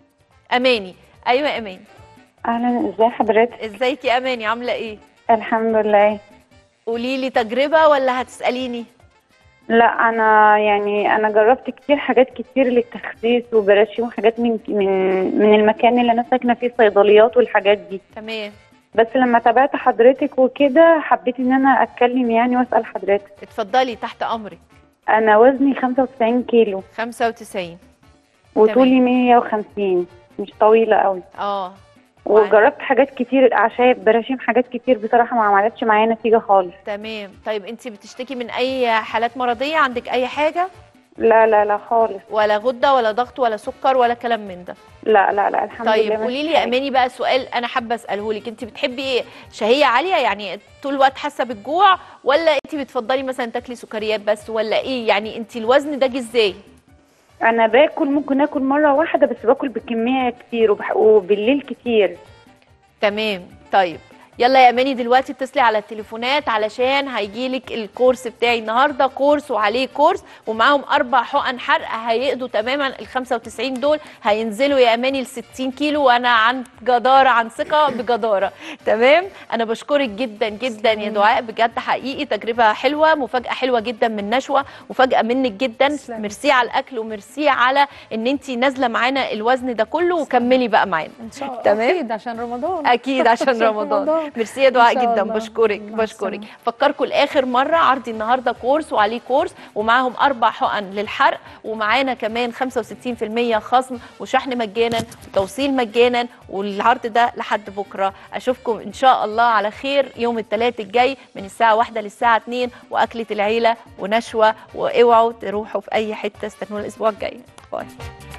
اماني ايوه اماني اهلا ازي حضرتك ازيك يا اماني عامله ايه الحمد لله قولي لي تجربه ولا هتساليني لا انا يعني انا جربت كتير حاجات كتير للتخسيس وبراشيم وحاجات من من من المكان اللي انا ساكنه فيه صيدليات والحاجات دي تمام بس لما تابعت حضرتك وكده حبيت ان انا اتكلم يعني واسال حضرتك اتفضلي تحت امرك انا وزني 95 كيلو 95 وطولي 150 مش طويله قوي اه وجربت حاجات كتير اعشاب براشيم حاجات كتير بصراحه ما عملتش معايا نتيجه خالص تمام طيب انت بتشتكي من اي حالات مرضيه عندك اي حاجه لا لا لا خالص ولا غده ولا ضغط ولا سكر ولا كلام من ده لا لا لا الحمد طيب لله قولي لي مفيش يا حاجة. اماني بقى سؤال انا حابه اساله لك انت بتحبي ايه شهيه عاليه يعني طول الوقت حاسه بالجوع ولا انت بتفضلي مثلا تاكلي سكريات بس ولا ايه يعني انت الوزن ده جه ازاي انا باكل ممكن اكل مره واحده بس باكل بكميه كتير وبح... وبالليل كتير تمام طيب يلا يا اماني دلوقتي اتصلي على التليفونات علشان هيجيلك الكورس بتاعي النهارده كورس وعليه كورس ومعاهم اربع حقن حرق هيقضوا تماما ال 95 دول هينزلوا يا اماني ل 60 كيلو وانا عن جداره عن ثقه بجداره تمام انا بشكرك جدا جدا يا دعاء بجد حقيقي تجربه حلوه مفاجاه حلوه جدا من نشوه مفاجاه منك جدا تسلمي. ميرسي على الاكل وميرسي على ان انت نازله معانا الوزن ده كله وكملي بقى معانا ان شاء الله تمام. اكيد عشان رمضان اكيد عشان رمضان ميرسي يا دعاء إن شاء جدا الله. بشكرك مع بشكرك السلامة. فكركم لاخر مره عرضي النهارده كورس وعليه كورس ومعاهم اربع حقن للحرق ومعانا كمان 65% خصم وشحن مجانا وتوصيل مجانا والعرض ده لحد بكره اشوفكم ان شاء الله على خير يوم الثلاث الجاي من الساعه 1 للساعه 2 واكله العيله ونشوه واوعوا تروحوا في اي حته استنونا الاسبوع الجاي باي